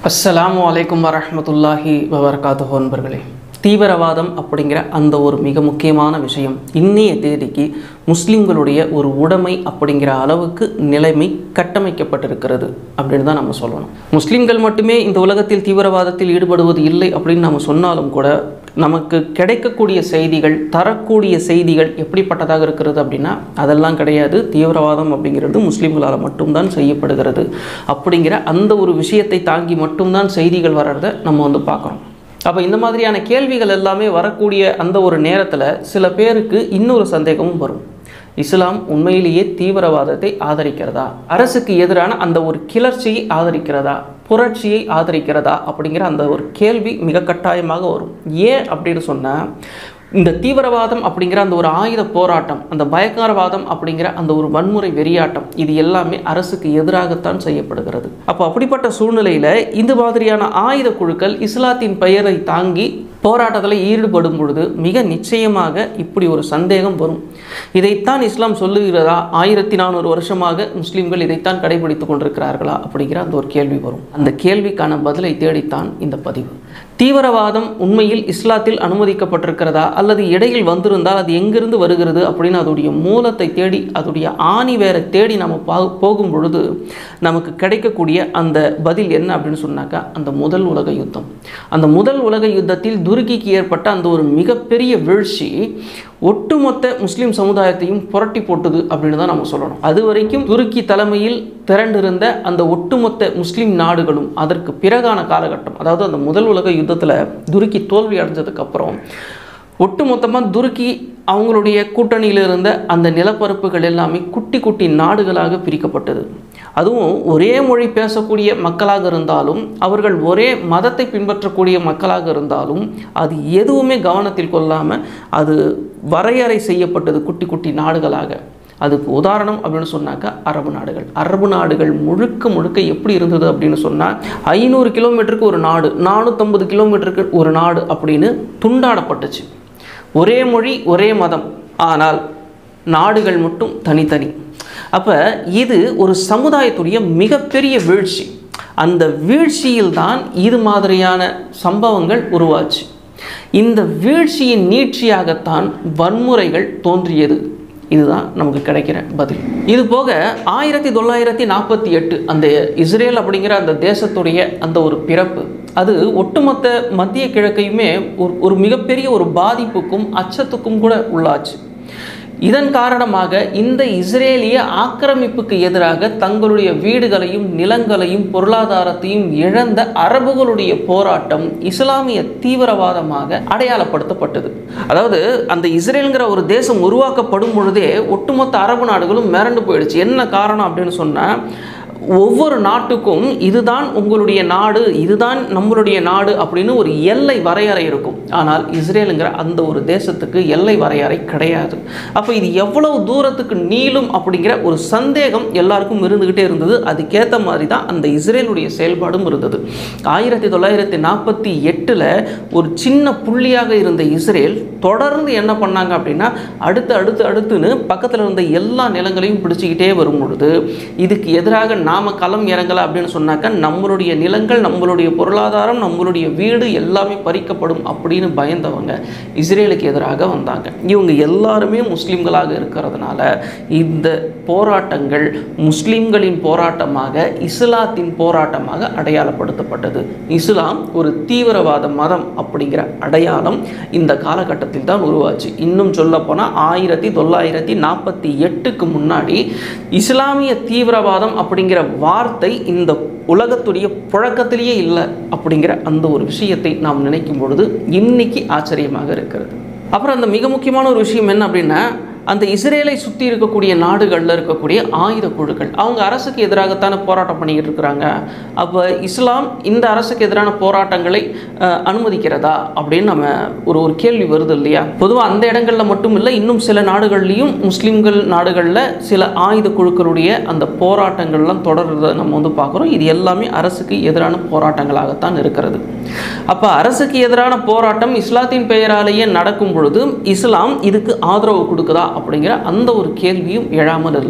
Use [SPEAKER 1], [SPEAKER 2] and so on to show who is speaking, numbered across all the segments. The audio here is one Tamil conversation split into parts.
[SPEAKER 1] அஸ்ஸலாமு அலைக்கும் வரஹ்மத்துல்லாஹி வபரகாத்துஹு நண்பர்களே தீவிரவாதம் அப்படிங்கிற அந்த ஒரு மிக முக்கியமான விஷயம் இன்னைய தேதிக்கு முஸ்லிம்களுடைய ஒரு உடைமை அப்படிங்கிற அளவுக்கு நிலைமை கட்டமைக்கப்பட்டிருக்கிறது அப்படின்னு தான் நம்ம சொல்லணும் முஸ்லிம்கள் மட்டுமே இந்த உலகத்தில் தீவிரவாதத்தில் ஈடுபடுவது இல்லை அப்படின்னு நம்ம சொன்னாலும் கூட நமக்கு கிடைக்கக்கூடிய செய்திகள் தரக்கூடிய செய்திகள் எப்படிப்பட்டதாக இருக்கிறது அப்படின்னா அதெல்லாம் கிடையாது தீவிரவாதம் அப்படிங்கிறது முஸ்லீம்களால் மட்டும்தான் செய்யப்படுகிறது அப்படிங்கிற அந்த ஒரு விஷயத்தை தாங்கி மட்டும்தான் செய்திகள் வர்றதை நம்ம வந்து பார்க்குறோம் அப்போ இந்த மாதிரியான கேள்விகள் எல்லாமே வரக்கூடிய அந்த ஒரு நேரத்தில் சில பேருக்கு இன்னொரு சந்தேகமும் வரும் இஸ்லாம் உண்மையிலேயே தீவிரவாதத்தை ஆதரிக்கிறதா அரசுக்கு எதிரான அந்த ஒரு கிளர்ச்சியை ஆதரிக்கிறதா புரட்சியை ஆதரிக்கிறதா அப்படிங்கிற அந்த ஒரு கேள்வி மிக கட்டாயமாக வரும் ஏன் அப்படின்னு சொன்னால் இந்த தீவிரவாதம் அப்படிங்கிற அந்த ஒரு ஆயுத போராட்டம் அந்த பயங்கரவாதம் அப்படிங்கிற அந்த ஒரு வன்முறை வெறியாட்டம் இது எல்லாமே அரசுக்கு எதிராகத்தான் செய்யப்படுகிறது அப்போ அப்படிப்பட்ட சூழ்நிலையில் இந்த மாதிரியான ஆயுத குழுக்கள் இஸ்லாத்தின் பெயரை தாங்கி போராட்டத்தில் ஈடுபடும் பொழுது மிக நிச்சயமாக இப்படி ஒரு சந்தேகம் வரும் இதைத்தான் இஸ்லாம் சொல்லுகிறதா ஆயிரத்தி நானூறு வருஷமாக முஸ்லீம்கள் இதைத்தான் கடைபிடித்து கொண்டிருக்கிறார்களா அப்படிங்கிற அந்த ஒரு கேள்வி வரும் அந்த கேள்விக்கான பதிலை தேடித்தான் இந்த பதிவு தீவிரவாதம் உண்மையில் இஸ்லாத்தில் அனுமதிக்கப்பட்டிருக்கிறதா அல்லது இடையில் வந்திருந்தால் அது எங்கிருந்து வருகிறது அப்படின்னு அதோடைய மூலத்தை தேடி அதோடைய ஆணி வேற தேடி நம்ம பா போகும் பொழுது நமக்கு கிடைக்கக்கூடிய அந்த பதில் என்ன அப்படின்னு சொன்னாக்கா அந்த முதல் உலக யுத்தம் அந்த முதல் உலக யுத்தத்தில் துருக்கிக்கு ஏற்பட்ட அந்த ஒரு மிகப்பெரிய வீழ்ச்சி ஒட்டுமொத்த முஸ்லீம் சமுதாயத்தையும் புரட்டி போட்டுது அப்படின்னு தான் நம்ம சொல்லணும் அது வரைக்கும் துருக்கி தலைமையில் திரண்டிருந்த அந்த ஒட்டுமொத்த முஸ்லீம் நாடுகளும் அதற்கு பிறகான காலகட்டம் அதாவது அந்த முதல் உலக யுத்தத்தில் துருக்கி தோல்வி அடைஞ்சதுக்கப்புறம் ஒட்டுமொத்தமாக துருக்கி அவங்களுடைய கூட்டணியில் இருந்த அந்த நிலப்பரப்புகள் எல்லாமே குட்டி குட்டி நாடுகளாக பிரிக்கப்பட்டது அதுவும் ஒரே மொழி பேசக்கூடிய மக்களாக இருந்தாலும் அவர்கள் ஒரே மதத்தை பின்பற்றக்கூடிய மக்களாக இருந்தாலும் அது எதுவுமே கவனத்தில் கொள்ளாமல் அது வரையறை செய்யப்பட்டது குட்டி குட்டி நாடுகளாக அதுக்கு உதாரணம் அப்படின்னு சொன்னாக்கா அரபு நாடுகள் அரபு நாடுகள் முழுக்க முழுக்க எப்படி இருந்தது அப்படின்னு சொன்னால் ஐநூறு கிலோமீட்டருக்கு ஒரு நாடு நானூற்றம்பது கிலோமீட்டருக்கு ஒரு நாடு அப்படின்னு துண்டாடப்பட்டுச்சு ஒரே மொழி ஒரே மதம் ஆனால் நாடுகள் மட்டும் தனித்தனி அப்போ இது ஒரு சமுதாயத்துடைய மிகப்பெரிய வீழ்ச்சி அந்த வீழ்ச்சியில்தான் இது மாதிரியான சம்பவங்கள் உருவாச்சு இந்த வீழ்ச்சியின் நீட்சியாகத்தான் வன்முறைகள் தோன்றியது இதுதான் நமக்கு கிடைக்கிற பதில் இது போக ஆயிரத்தி தொள்ளாயிரத்தி நாற்பத்தி எட்டு அந்த இஸ்ரேல் அப்படிங்கிற அந்த தேசத்துடைய அந்த ஒரு பிறப்பு அது ஒட்டுமொத்த மத்திய கிழக்கையுமே ஒரு ஒரு மிகப்பெரிய ஒரு பாதிப்புக்கும் அச்சத்துக்கும் கூட உள்ளாச்சு இதன் காரணமாக இந்த இஸ்ரேலிய ஆக்கிரமிப்புக்கு எதிராக தங்களுடைய வீடுகளையும் நிலங்களையும் பொருளாதாரத்தையும் இழந்த அரபுகளுடைய போராட்டம் இஸ்லாமிய தீவிரவாதமாக அடையாளப்படுத்தப்பட்டது அதாவது அந்த இஸ்ரேலுங்கிற ஒரு தேசம் உருவாக்கப்படும் பொழுதே ஒட்டுமொத்த அரபு நாடுகளும் மிரண்டு போயிடுச்சு என்ன காரணம் அப்படின்னு சொன்னால் ஒவ்வொரு நாட்டுக்கும் இதுதான் உங்களுடைய நாடு இதுதான் நம்மளுடைய நாடு அப்படின்னு ஒரு எல்லை வரையறை இருக்கும் ஆனால் இஸ்ரேலுங்கிற அந்த ஒரு தேசத்துக்கு எல்லை வரையறை கிடையாது அப்போ இது எவ்வளவு தூரத்துக்கு நீளும் அப்படிங்கிற ஒரு சந்தேகம் எல்லாருக்கும் இருந்துக்கிட்டே இருந்தது அதுக்கேற்ற மாதிரி தான் அந்த இஸ்ரேலுடைய செயல்பாடும் இருந்தது ஆயிரத்தி தொள்ளாயிரத்தி நாற்பத்தி எட்டில் ஒரு சின்ன புள்ளியாக இருந்த இஸ்ரேல் தொடர்ந்து என்ன பண்ணாங்க அப்படின்னா அடுத்து அடுத்து அடுத்துன்னு பக்கத்தில் இருந்த எல்லா நிலங்களையும் பிடிச்சிக்கிட்டே வரும் பொழுது இதுக்கு எதிராக நாம களம் இறங்கலை அப்படின்னு சொன்னாக்கா நம்மளுடைய நிலங்கள் நம்மளுடைய பொருளாதாரம் நம்மளுடைய வீடு எல்லாமே பறிக்கப்படும் அப்படின்னு பயந்தவங்க இஸ்ரேலுக்கு எதிராக வந்தாங்க இவங்க எல்லாருமே முஸ்லீம்களாக இருக்கிறதுனால இந்த போராட்டங்கள் முஸ்லீம்களின் போராட்டமாக இஸ்லாத்தின் போராட்டமாக அடையாளப்படுத்தப்பட்டது இஸ்லாம் ஒரு தீவிரவாத மதம் அப்படிங்கிற அடையாளம் இந்த காலகட்டத்தில் தான் உருவாச்சு இன்னும் சொல்லப்போனால் ஆயிரத்தி தொள்ளாயிரத்தி நாற்பத்தி எட்டுக்கு முன்னாடி இஸ்லாமிய தீவிரவாதம் அப்படிங்கிற வார்த்தை இந்த உலகத்துடைய புழக்கத்திலேயே இல்லை அப்படிங்கிற அந்த ஒரு விஷயத்தை நாம் நினைக்கும் பொழுது இன்னைக்கு ஆச்சரியமாக இருக்கிறது அப்புறம் அந்த மிக முக்கியமான ஒரு விஷயம் என்ன அப்படின்னா அந்த இஸ்ரேலை சுற்றி இருக்கக்கூடிய நாடுகளில் இருக்கக்கூடிய ஆயுத குழுக்கள் அவங்க அரசுக்கு எதிராகத்தானே போராட்டம் பண்ணிக்கிட்டு இருக்கிறாங்க அப்போ இஸ்லாம் இந்த அரசுக்கு எதிரான போராட்டங்களை அஹ், அனுமதிக்கிறதா அப்படின்னு நம்ம ஒரு ஒரு கேள்வி வருது இல்லையா பொதுவாக அந்த இடங்களில் மட்டும் இல்லை இன்னும் சில நாடுகள்லையும் முஸ்லீம்கள் நாடுகளில் சில ஆயுத குழுக்களுடைய அந்த போராட்டங்கள்லாம் தொடர்றதை நம்ம வந்து பார்க்குறோம் இது எல்லாமே அரசுக்கு எதிரான போராட்டங்களாகத்தான் இருக்கிறது அப்போ அரசுக்கு எதிரான போராட்டம் இஸ்லாத்தின் பெயராலேயே நடக்கும் பொழுது இஸ்லாம் இதுக்கு ஆதரவு கொடுக்குதா அப்படிங்கிற அந்த ஒரு கேள்வியும் எழாமல் இல்லை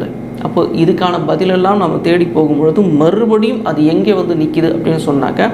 [SPEAKER 1] அப்போ இதுக்கான பதிலெல்லாம் நம்ம தேடி போகும்பொழுது மறுபடியும் அது எங்கே வந்து நிற்கிது அப்படின்னு சொன்னாக்க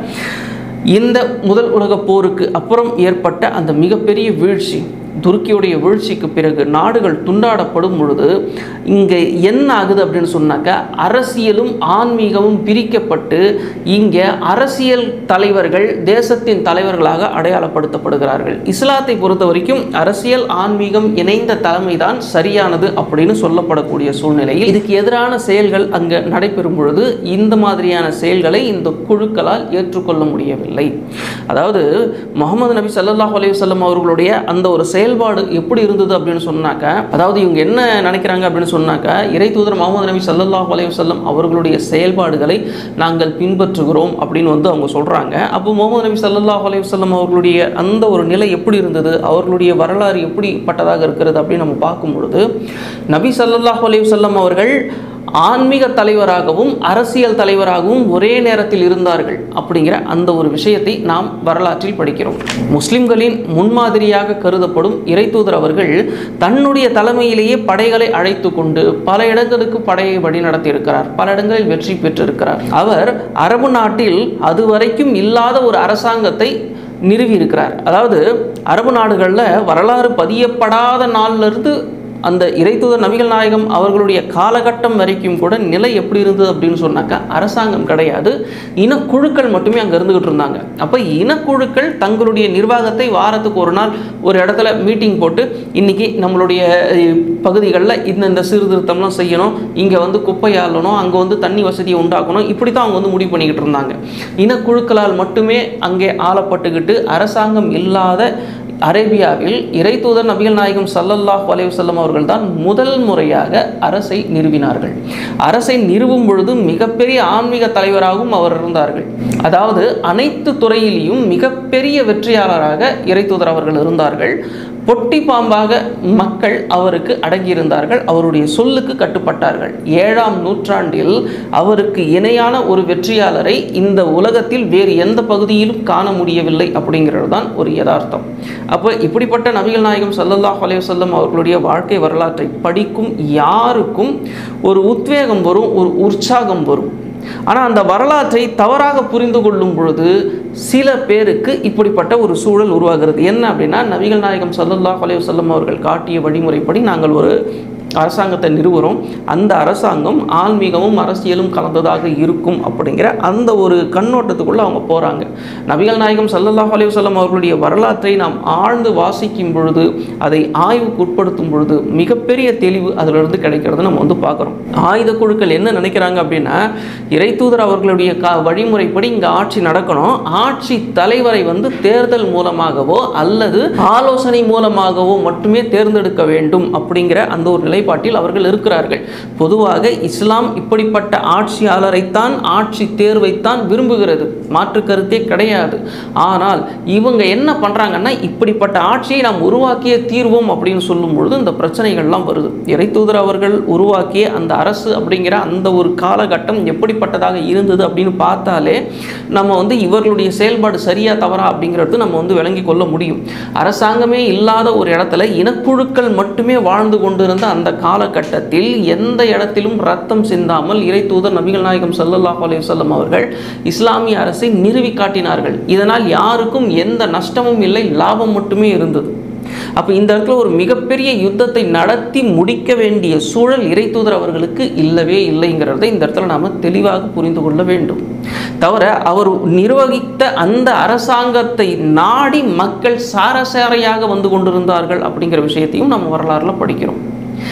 [SPEAKER 1] இந்த முதல் உலகப் போருக்கு அப்புறம் ஏற்பட்ட அந்த மிகப்பெரிய வீழ்ச்சி துருக்கியுடைய வீழ்ச்சிக்கு பிறகு நாடுகள் துண்டாடப்படும் பொழுது இங்கே என்ன ஆகுது அப்படின்னு சொன்னாக்க அரசியலும் ஆன்மீகமும் பிரிக்கப்பட்டு இங்கே அரசியல் தலைவர்கள் தேசத்தின் தலைவர்களாக அடையாளப்படுத்தப்படுகிறார்கள் இஸ்லாத்தை பொறுத்த வரைக்கும் அரசியல் ஆன்மீகம் இணைந்த தலைமை தான் சரியானது அப்படின்னு சொல்லப்படக்கூடிய சூழ்நிலையில் இதுக்கு எதிரான செயல்கள் அங்கே நடைபெறும் பொழுது இந்த மாதிரியான செயல்களை இந்த குழுக்களால் ஏற்றுக்கொள்ள முடியவில்லை அதாவது முகமது நபி ஸல்லல்லாஹு அலைஹி வஸல்லம் அவர்களுடைய அந்த ஒரு செயல்பாடு எப்படி இருந்தது அப்படின்னு சொன்னாக்க அதாவது இவங்க என்ன நினைக்கிறாங்க அப்படின்னு சொன்னாக்க இறை தூதர் முகமது நபி ஸல்லல்லாஹு அலைஹி வஸல்லம் அவர்களுடைய செயல்பாடுகளை நாங்கள் பின்பற்றுகிறோம் அப்படின்னு வந்து அவங்க சொல்றாங்க அப்போ முகமது நபி ஸல்லல்லாஹு அலைஹி வஸல்லம் அவர்களுடைய அந்த ஒரு நிலை எப்படி இருந்தது அவர்களுடைய வரலாறு எப்படிப்பட்டதாக இருக்கிறது அப்படின்னு நம்ம பார்க்கும் பொழுது நபி ஸல்லல்லாஹு அலைஹி வஸல்லம் அவர்கள் ஆன்மீக தலைவராகவும் அரசியல் தலைவராகவும் ஒரே நேரத்தில் இருந்தார்கள் அப்படிங்கிற அந்த ஒரு விஷயத்தை நாம் வரலாற்றில் படிக்கிறோம் முஸ்லிம்களின் முன்மாதிரியாக கருதப்படும் இறைத்தூதர் அவர்கள் தன்னுடைய தலைமையிலேயே படைகளை அழைத்து கொண்டு பல இடங்களுக்கு படையை வழி நடத்தியிருக்கிறார் பல இடங்களில் வெற்றி பெற்றிருக்கிறார் அவர் அரபு நாட்டில் அதுவரைக்கும் இல்லாத ஒரு அரசாங்கத்தை நிறுவி இருக்கிறார் அதாவது அரபு நாடுகளில் வரலாறு பதியப்படாத நாள்லேருந்து அந்த இறைத்தூதர் நபிகள் நாயகம் அவர்களுடைய காலகட்டம் வரைக்கும் கூட நிலை எப்படி இருந்தது அப்படின்னு சொன்னாக்கா அரசாங்கம் கிடையாது இனக்குழுக்கள் மட்டுமே அங்கே இருந்துகிட்டு இருந்தாங்க அப்போ இனக்குழுக்கள் தங்களுடைய நிர்வாகத்தை வாரத்துக்கு ஒரு நாள் ஒரு இடத்துல மீட்டிங் போட்டு இன்னைக்கு நம்மளுடைய பகுதிகளில் இந்தந்த சீர்திருத்தம்லாம் செய்யணும் இங்கே வந்து குப்பை ஆளணும் அங்கே வந்து தண்ணி வசதியை உண்டாக்கணும் இப்படி தான் அவங்க வந்து முடிவு பண்ணிக்கிட்டு இருந்தாங்க இனக்குழுக்களால் மட்டுமே அங்கே ஆளப்பட்டுக்கிட்டு அரசாங்கம் இல்லாத அரேபியாவில் இறை தூதர் நபிகள் நாயகம் சல்லல்லாஹ் அலைவசல்லம் அவர்கள் தான் முதல் முறையாக அரசை நிறுவினார்கள் அரசை நிறுவும் பொழுது மிகப்பெரிய ஆன்மீக தலைவராகவும் அவர் இருந்தார்கள் அதாவது அனைத்து துறையிலையும் மிகப்பெரிய வெற்றியாளராக இறை தூதர் அவர்கள் இருந்தார்கள் பொட்டி பாம்பாக மக்கள் அவருக்கு அடங்கியிருந்தார்கள் அவருடைய சொல்லுக்கு கட்டுப்பட்டார்கள் ஏழாம் நூற்றாண்டில் அவருக்கு இணையான ஒரு வெற்றியாளரை இந்த உலகத்தில் வேறு எந்த பகுதியிலும் காண முடியவில்லை அப்படிங்கிறது தான் ஒரு யதார்த்தம் அப்போ இப்படிப்பட்ட நபிகள் நாயகம் சல்லல்லாஹ் அலைவசல்லம் அவர்களுடைய வாழ்க்கை வரலாற்றை படிக்கும் யாருக்கும் ஒரு உத்வேகம் வரும் ஒரு உற்சாகம் வரும் ஆனால் அந்த வரலாற்றை தவறாக புரிந்து கொள்ளும் பொழுது சில பேருக்கு இப்படிப்பட்ட ஒரு சூழல் உருவாகிறது என்ன அப்படின்னா நபிகள் நாயகம் சல்லல்லாஹ் அலைஹி வஸல்லம் அவர்கள் காட்டிய வழிமுறைப்படி நாங்கள் ஒரு அரசாங்கத்தை நிறுவுகிறோம் அந்த அரசாங்கம் ஆன்மீகமும் அரசியலும் கலந்ததாக இருக்கும் அப்படிங்கிற அந்த ஒரு கண்ணோட்டத்துக்குள்ளே அவங்க போகிறாங்க நபிகள் நாயகம் சல்லல்லாஹ் அலைஹி வஸல்லம் அவர்களுடைய வரலாற்றை நாம் ஆழ்ந்து வாசிக்கும் பொழுது அதை ஆய்வுக்கு உட்படுத்தும் பொழுது மிகப்பெரிய தெளிவு அதிலிருந்து கிடைக்கிறது நம்ம வந்து பார்க்குறோம் ஆயுத குழுக்கள் என்ன நினைக்கிறாங்க அப்படின்னா இறைத்தூதர் அவர்களுடைய கா வழிமுறைப்படி இங்கே ஆட்சி நடக்கணும் ஆட்சி தலைவரை வந்து தேர்தல் மூலமாகவோ அல்லது ஆலோசனை மூலமாகவோ மட்டுமே தேர்ந்தெடுக்க வேண்டும் அப்படிங்கிற அந்த ஒரு நிலைப்பாட்டில் அவர்கள் இருக்கிறார்கள் பொதுவாக இஸ்லாம் இப்படிப்பட்ட ஆட்சியாளரைத்தான் ஆட்சி தேர்வைத்தான் விரும்புகிறது மாற்று கருத்தே கிடையாது ஆனால் இவங்க என்ன பண்ணுறாங்கன்னா இப்படிப்பட்ட ஆட்சியை நாம் உருவாக்கிய தீர்வோம் அப்படின்னு சொல்லும் பொழுது இந்த பிரச்சனைகள்லாம் வருது இறைத்தூதர் அவர்கள் உருவாக்கிய அந்த அரசு அப்படிங்கிற அந்த ஒரு காலகட்டம் எப்படிப்பட்டதாக இருந்தது அப்படின்னு பார்த்தாலே நம்ம வந்து இவர்களுடைய செயல்பாடு சரியா தவறா அப்படிங்கிறது நம்ம வந்து விளங்கி கொள்ள முடியும் அரசாங்கமே இல்லாத ஒரு இடத்துல இனக்குழுக்கள் மட்டுமே வாழ்ந்து கொண்டிருந்த அந்த காலகட்டத்தில் எந்த இடத்திலும் ரத்தம் சிந்தாமல் இறை தூதர் நபிகள் நாயகம் ஸல்லல்லாஹு அலைஹி வஸல்லம் அவர்கள் இஸ்லாமிய அரசை நிறுவி காட்டினார்கள் இதனால் யாருக்கும் எந்த நஷ்டமும் இல்லை லாபம் மட்டுமே இருந்தது அப்போ இந்த இடத்துல ஒரு மிகப்பெரிய யுத்தத்தை நடத்தி முடிக்க வேண்டிய சூழல் இறைத்தூதர் அவர்களுக்கு இல்லவே இல்லைங்கிறதை இந்த இடத்துல நாம் தெளிவாக புரிந்து கொள்ள வேண்டும் தவிர அவர் நிர்வகித்த அந்த அரசாங்கத்தை நாடி மக்கள் சாரசாரையாக வந்து கொண்டிருந்தார்கள் அப்படிங்கிற விஷயத்தையும் நம்ம வரலாறுல படிக்கிறோம்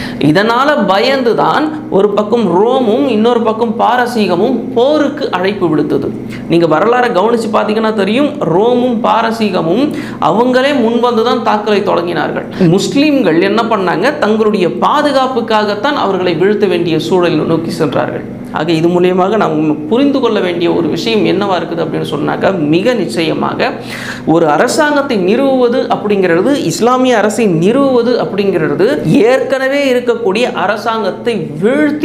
[SPEAKER 1] இதனால பயந்து தான் ஒரு பக்கம் ரோமும் இன்னொரு பக்கம் பாரசீகமும் போருக்கு அழைப்பு விடுத்தது நீங்க வரலாறை கவனிச்சு பார்த்தீங்கன்னா தெரியும் ரோமும் பாரசீகமும் அவங்களே முன்வந்து தான் தாக்கலை தொடங்கினார்கள் முஸ்லிம்கள் என்ன பண்ணாங்க தங்களுடைய பாதுகாப்புக்காகத்தான் அவர்களை வீழ்த்த வேண்டிய சூழலை நோக்கி சென்றார்கள் ஆக இது மூலியமாக நாம் புரிந்து கொள்ள வேண்டிய ஒரு விஷயம் என்னவா இருக்குது அப்படின்னு சொன்னாக்கா மிக நிச்சயமாக ஒரு அரசாங்கத்தை நிறுவுவது அப்படிங்கிறது இஸ்லாமிய அரசை நிறுவுவது அப்படிங்கிறது ஏற்கனவே இருக்கக்கூடிய அரசாங்கத்தை வீழ்த்தி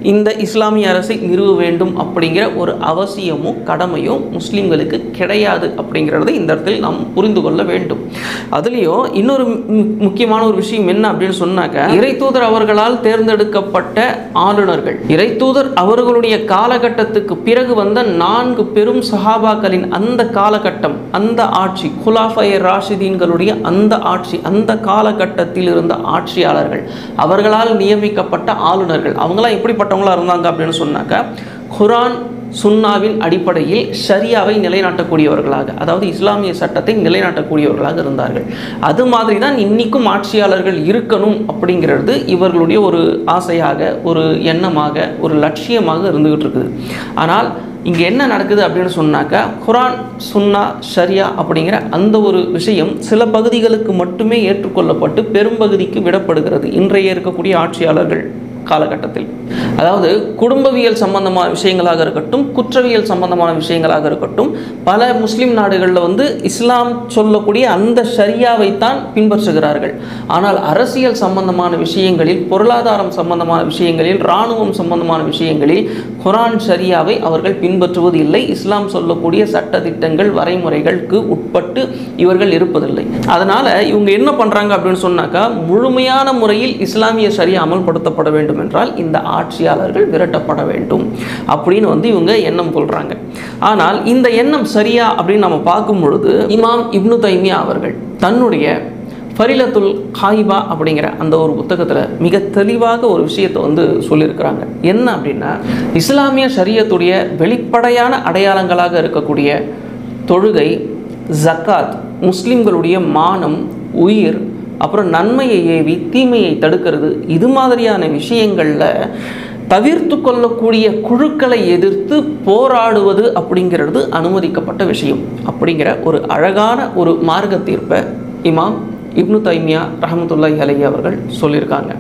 [SPEAKER 1] இந்த இஸ்லாமிய அரசை நிறுவ வேண்டும் அப்படிங்கிற ஒரு அவசியமும் கடமையும் முஸ்லீம்களுக்கு கிடையாது அப்படிங்கிறத இந்த இடத்தில் நாம் புரிந்து கொள்ள வேண்டும் அதுலேயும் இன்னொரு மு- முக்கியமான ஒரு விஷயம் என்ன அப்படின்னு சொன்னாக்க இறைத்தூதர் அவர்களால் தேர்ந்தெடுக்கப்பட்ட ஆளுநர்கள் இறைத்தூதர் அவர்களுடைய காலகட்டத்துக்கு பிறகு வந்த நான்கு பெரும் சஹாபாக்களின் அந்த காலகட்டம் அந்த ஆட்சி குலாஃபை ராஷிதீன்களுடைய அந்த ஆட்சி அந்த காலகட்டத்தில் இருந்த ஆட்சியாளர்கள் அவர்களால் நியமிக்கப்பட்ட ஆளுநர்கள் அவங்களாம் எப்படிப்பட்டவங்களா இருந்தாங்க அப்படின்னு சொன்னாக்க குரான் சுன்னாவின் அடிப்படையில் ஷரியாவை நிலைநாட்டக்கூடியவர்களாக அதாவது இஸ்லாமிய சட்டத்தை நிலைநாட்டக்கூடியவர்களாக இருந்தார்கள் அது மாதிரி தான் இன்னிக்கும் ஆட்சியாளர்கள் இருக்கணும் அப்படிங்கிறது இவர்களுடைய ஒரு ஆசையாக ஒரு எண்ணமாக ஒரு லட்சியமாக இருந்துகிட்டு இருக்குது ஆனால் இங்கே என்ன நடக்குது அப்படின்னு சொன்னாக்கா குரான் சுன்னா ஷரியா அப்படிங்கிற அந்த ஒரு விஷயம் சில பகுதிகளுக்கு மட்டுமே ஏற்றுக்கொள்ளப்பட்டு பெரும்பகுதிக்கு விடப்படுகிறது இன்றைய இருக்கக்கூடிய ஆட்சியாளர்கள் காலகட்டத்தில் அதாவது குடும்பவியல் சம்பந்தமான விஷயங்களாக இருக்கட்டும் குற்றவியல் சம்பந்தமான விஷயங்களாக இருக்கட்டும் பல முஸ்லிம் நாடுகளில் வந்து இஸ்லாம் சொல்லக்கூடிய அந்த ஷரியாவைத்தான் பின்பற்றுகிறார்கள் ஆனால் அரசியல் சம்பந்தமான விஷயங்களில் பொருளாதாரம் சம்பந்தமான விஷயங்களில் இராணுவம் சம்பந்தமான விஷயங்களில் குரான் ஷரியாவை அவர்கள் பின்பற்றுவது இல்லை இஸ்லாம் சொல்லக்கூடிய சட்ட திட்டங்கள் வரைமுறைகளுக்கு உட்பட்டு இவர்கள் இருப்பதில்லை அதனால இவங்க என்ன பண்றாங்க அப்படின்னு சொன்னாக்கா முழுமையான முறையில் இஸ்லாமிய ஷரியா அமல்படுத்தப்பட வேண்டும் என்றால் இந்த ஆட்சியாளர்கள் விரட்டப்பட வேண்டும் அப்படின்னு வந்து இவங்க எண்ணம் கொள்றாங்க ஆனால் இந்த எண்ணம் சரியா அப்படின்னு நம்ம பார்க்கும் பொழுது இமாம் இப்னு தைமியா அவர்கள் தன்னுடைய ஃபரிலத்துல் ஹாயிபா அப்படிங்கிற அந்த ஒரு புத்தகத்தில் மிக தெளிவாக ஒரு விஷயத்தை வந்து சொல்லியிருக்கிறாங்க என்ன அப்படின்னா இஸ்லாமிய ஷரியத்துடைய வெளிப்படையான அடையாளங்களாக இருக்கக்கூடிய தொழுகை ஜக்காத் முஸ்லிம்களுடைய மானம் உயிர் அப்புறம் நன்மையை ஏவி தீமையை தடுக்கிறது இது மாதிரியான விஷயங்களில் தவிர்த்து கொள்ளக்கூடிய குழுக்களை எதிர்த்து போராடுவது அப்படிங்கிறது அனுமதிக்கப்பட்ட விஷயம் அப்படிங்கிற ஒரு அழகான ஒரு மார்க்க தீர்ப்பை இமாம் இப்னு தைமியா ரஹமத்துல்லாஹி அலைஹி அவர்கள் சொல்லியிருக்காங்க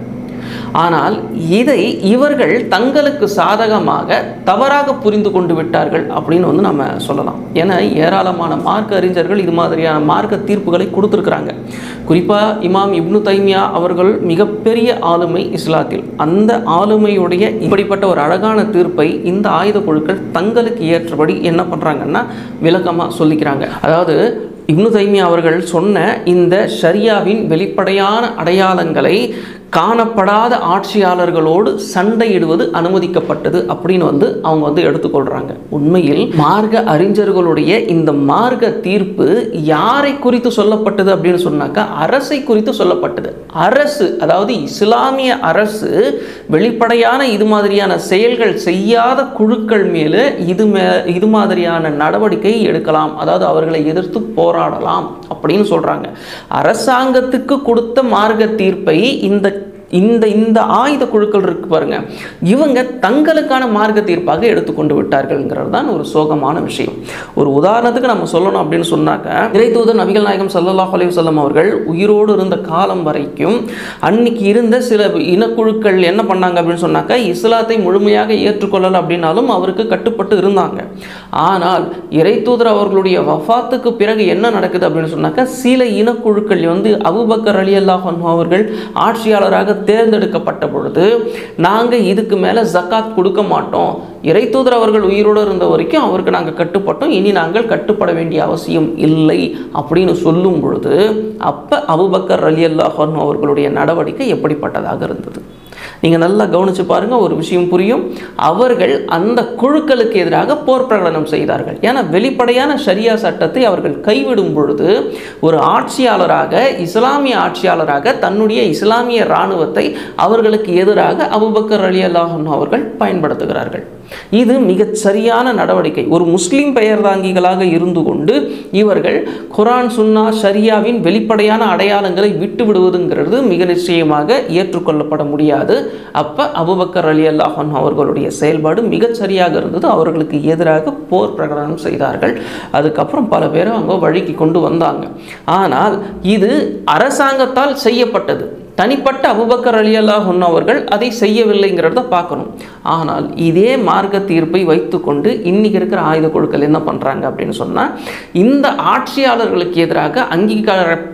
[SPEAKER 1] ஆனால் இதை இவர்கள் தங்களுக்கு சாதகமாக தவறாக புரிந்து கொண்டு விட்டார்கள் அப்படின்னு வந்து நம்ம சொல்லலாம் ஏன்னா ஏராளமான மார்க்க அறிஞர்கள் இது மாதிரியான மார்க்க தீர்ப்புகளை கொடுத்துருக்குறாங்க குறிப்பாக இமாம் இப்னு தைமியா அவர்கள் மிகப்பெரிய ஆளுமை இஸ்லாத்தில் அந்த ஆளுமையுடைய இப்படிப்பட்ட ஒரு அழகான தீர்ப்பை இந்த ஆயுத குழுக்கள் தங்களுக்கு ஏற்றபடி என்ன பண்ணுறாங்கன்னா விளக்கமாக சொல்லிக்கிறாங்க அதாவது இப்னு தைமியா அவர்கள் சொன்ன இந்த ஷரியாவின் வெளிப்படையான அடையாளங்களை காணப்படாத ஆட்சியாளர்களோடு சண்டையிடுவது அனுமதிக்கப்பட்டது அப்படின்னு வந்து அவங்க வந்து எடுத்துக்கொள்றாங்க உண்மையில் மார்க்க அறிஞர்களுடைய இந்த மார்க்க தீர்ப்பு யாரை குறித்து சொல்லப்பட்டது அப்படின்னு சொன்னாக்கா அரசை குறித்து சொல்லப்பட்டது அரசு அதாவது இஸ்லாமிய அரசு வெளிப்படையான இது மாதிரியான செயல்கள் செய்யாத குழுக்கள் மேலே இது மே இது மாதிரியான நடவடிக்கை எடுக்கலாம் அதாவது அவர்களை எதிர்த்து போராடலாம் அப்படின்னு சொல்றாங்க அரசாங்கத்துக்கு கொடுத்த மார்க்க தீர்ப்பை இந்த இந்த இந்த ஆயுத குழுக்கள் இருக்கு பாருங்க இவங்க தங்களுக்கான மார்க்க தீர்ப்பாக எடுத்துக்கொண்டு விட்டார்கள்ங்கிறது தான் ஒரு சோகமான விஷயம் ஒரு உதாரணத்துக்கு நம்ம சொல்லணும் அப்படின்னு சொன்னாக்க இறைத்தூதர் நபிகள் நாயகம் ஸல்லல்லாஹு அலைஹி வஸல்லம் அவர்கள் உயிரோடு இருந்த காலம் வரைக்கும் அன்னைக்கு இருந்த சில இனக்குழுக்கள் என்ன பண்ணாங்க அப்படின்னு சொன்னாக்க இஸ்லாத்தை முழுமையாக ஏற்றுக்கொள்ளலை அப்படின்னாலும் அவருக்கு கட்டுப்பட்டு இருந்தாங்க ஆனால் இறைத்தூதர் அவர்களுடைய வஃபாத்துக்கு பிறகு என்ன நடக்குது அப்படின்னு சொன்னாக்க சில இனக்குழுக்கள் வந்து அபூபக்கர் அலி அல்லாஹ் அவர்கள் ஆட்சியாளராக தேர்ந்தெடுக்கப்பட்ட பொழுது நாங்கள் இதுக்கு மேலே ஜக்காத் கொடுக்க மாட்டோம் இறைத்தூதர் அவர்கள் உயிரோடு இருந்த வரைக்கும் அவருக்கு நாங்கள் கட்டுப்பட்டோம் இனி நாங்கள் கட்டுப்பட வேண்டிய அவசியம் இல்லை அப்படின்னு சொல்லும் பொழுது அப்போ அபுபக்கர் அலி அல்லாஹ் அவர்களுடைய நடவடிக்கை எப்படிப்பட்டதாக இருந்தது நீங்கள் நல்லா கவனிச்சு பாருங்க ஒரு விஷயம் புரியும் அவர்கள் அந்த குழுக்களுக்கு எதிராக போர் பிரகடனம் செய்தார்கள் ஏன்னா வெளிப்படையான ஷரியா சட்டத்தை அவர்கள் கைவிடும் பொழுது ஒரு ஆட்சியாளராக இஸ்லாமிய ஆட்சியாளராக தன்னுடைய இஸ்லாமிய இராணுவத்தை அவர்களுக்கு எதிராக அபுபக்கர் அலி அல்லாஹன் அவர்கள் பயன்படுத்துகிறார்கள் இது மிகச் சரியான நடவடிக்கை ஒரு முஸ்லிம் பெயர்தாங்கிகளாக இருந்து கொண்டு இவர்கள் குரான் சுன்னா ஷரியாவின் வெளிப்படையான அடையாளங்களை விட்டு விடுவதுங்கிறது மிக நிச்சயமாக ஏற்றுக்கொள்ளப்பட முடியாது அப்போ அபுபக்கர் அலி அல்லாஹன் அவர்களுடைய செயல்பாடு மிகச் சரியாக இருந்தது அவர்களுக்கு எதிராக போர் பிரகடனம் செய்தார்கள் அதுக்கப்புறம் பல பேரை அவங்க வழிக்கு கொண்டு வந்தாங்க ஆனால் இது அரசாங்கத்தால் செய்யப்பட்டது தனிப்பட்ட அபுபக்கர் அலி அல்லாஹ் அவர்கள் அதை செய்யவில்லைங்கிறத பார்க்கணும் ஆனால் இதே மார்க்க தீர்ப்பை வைத்துக்கொண்டு இன்னைக்கு இருக்கிற ஆயுத குழுக்கள் என்ன பண்ணுறாங்க அப்படின்னு சொன்னால் இந்த ஆட்சியாளர்களுக்கு எதிராக அங்கீகார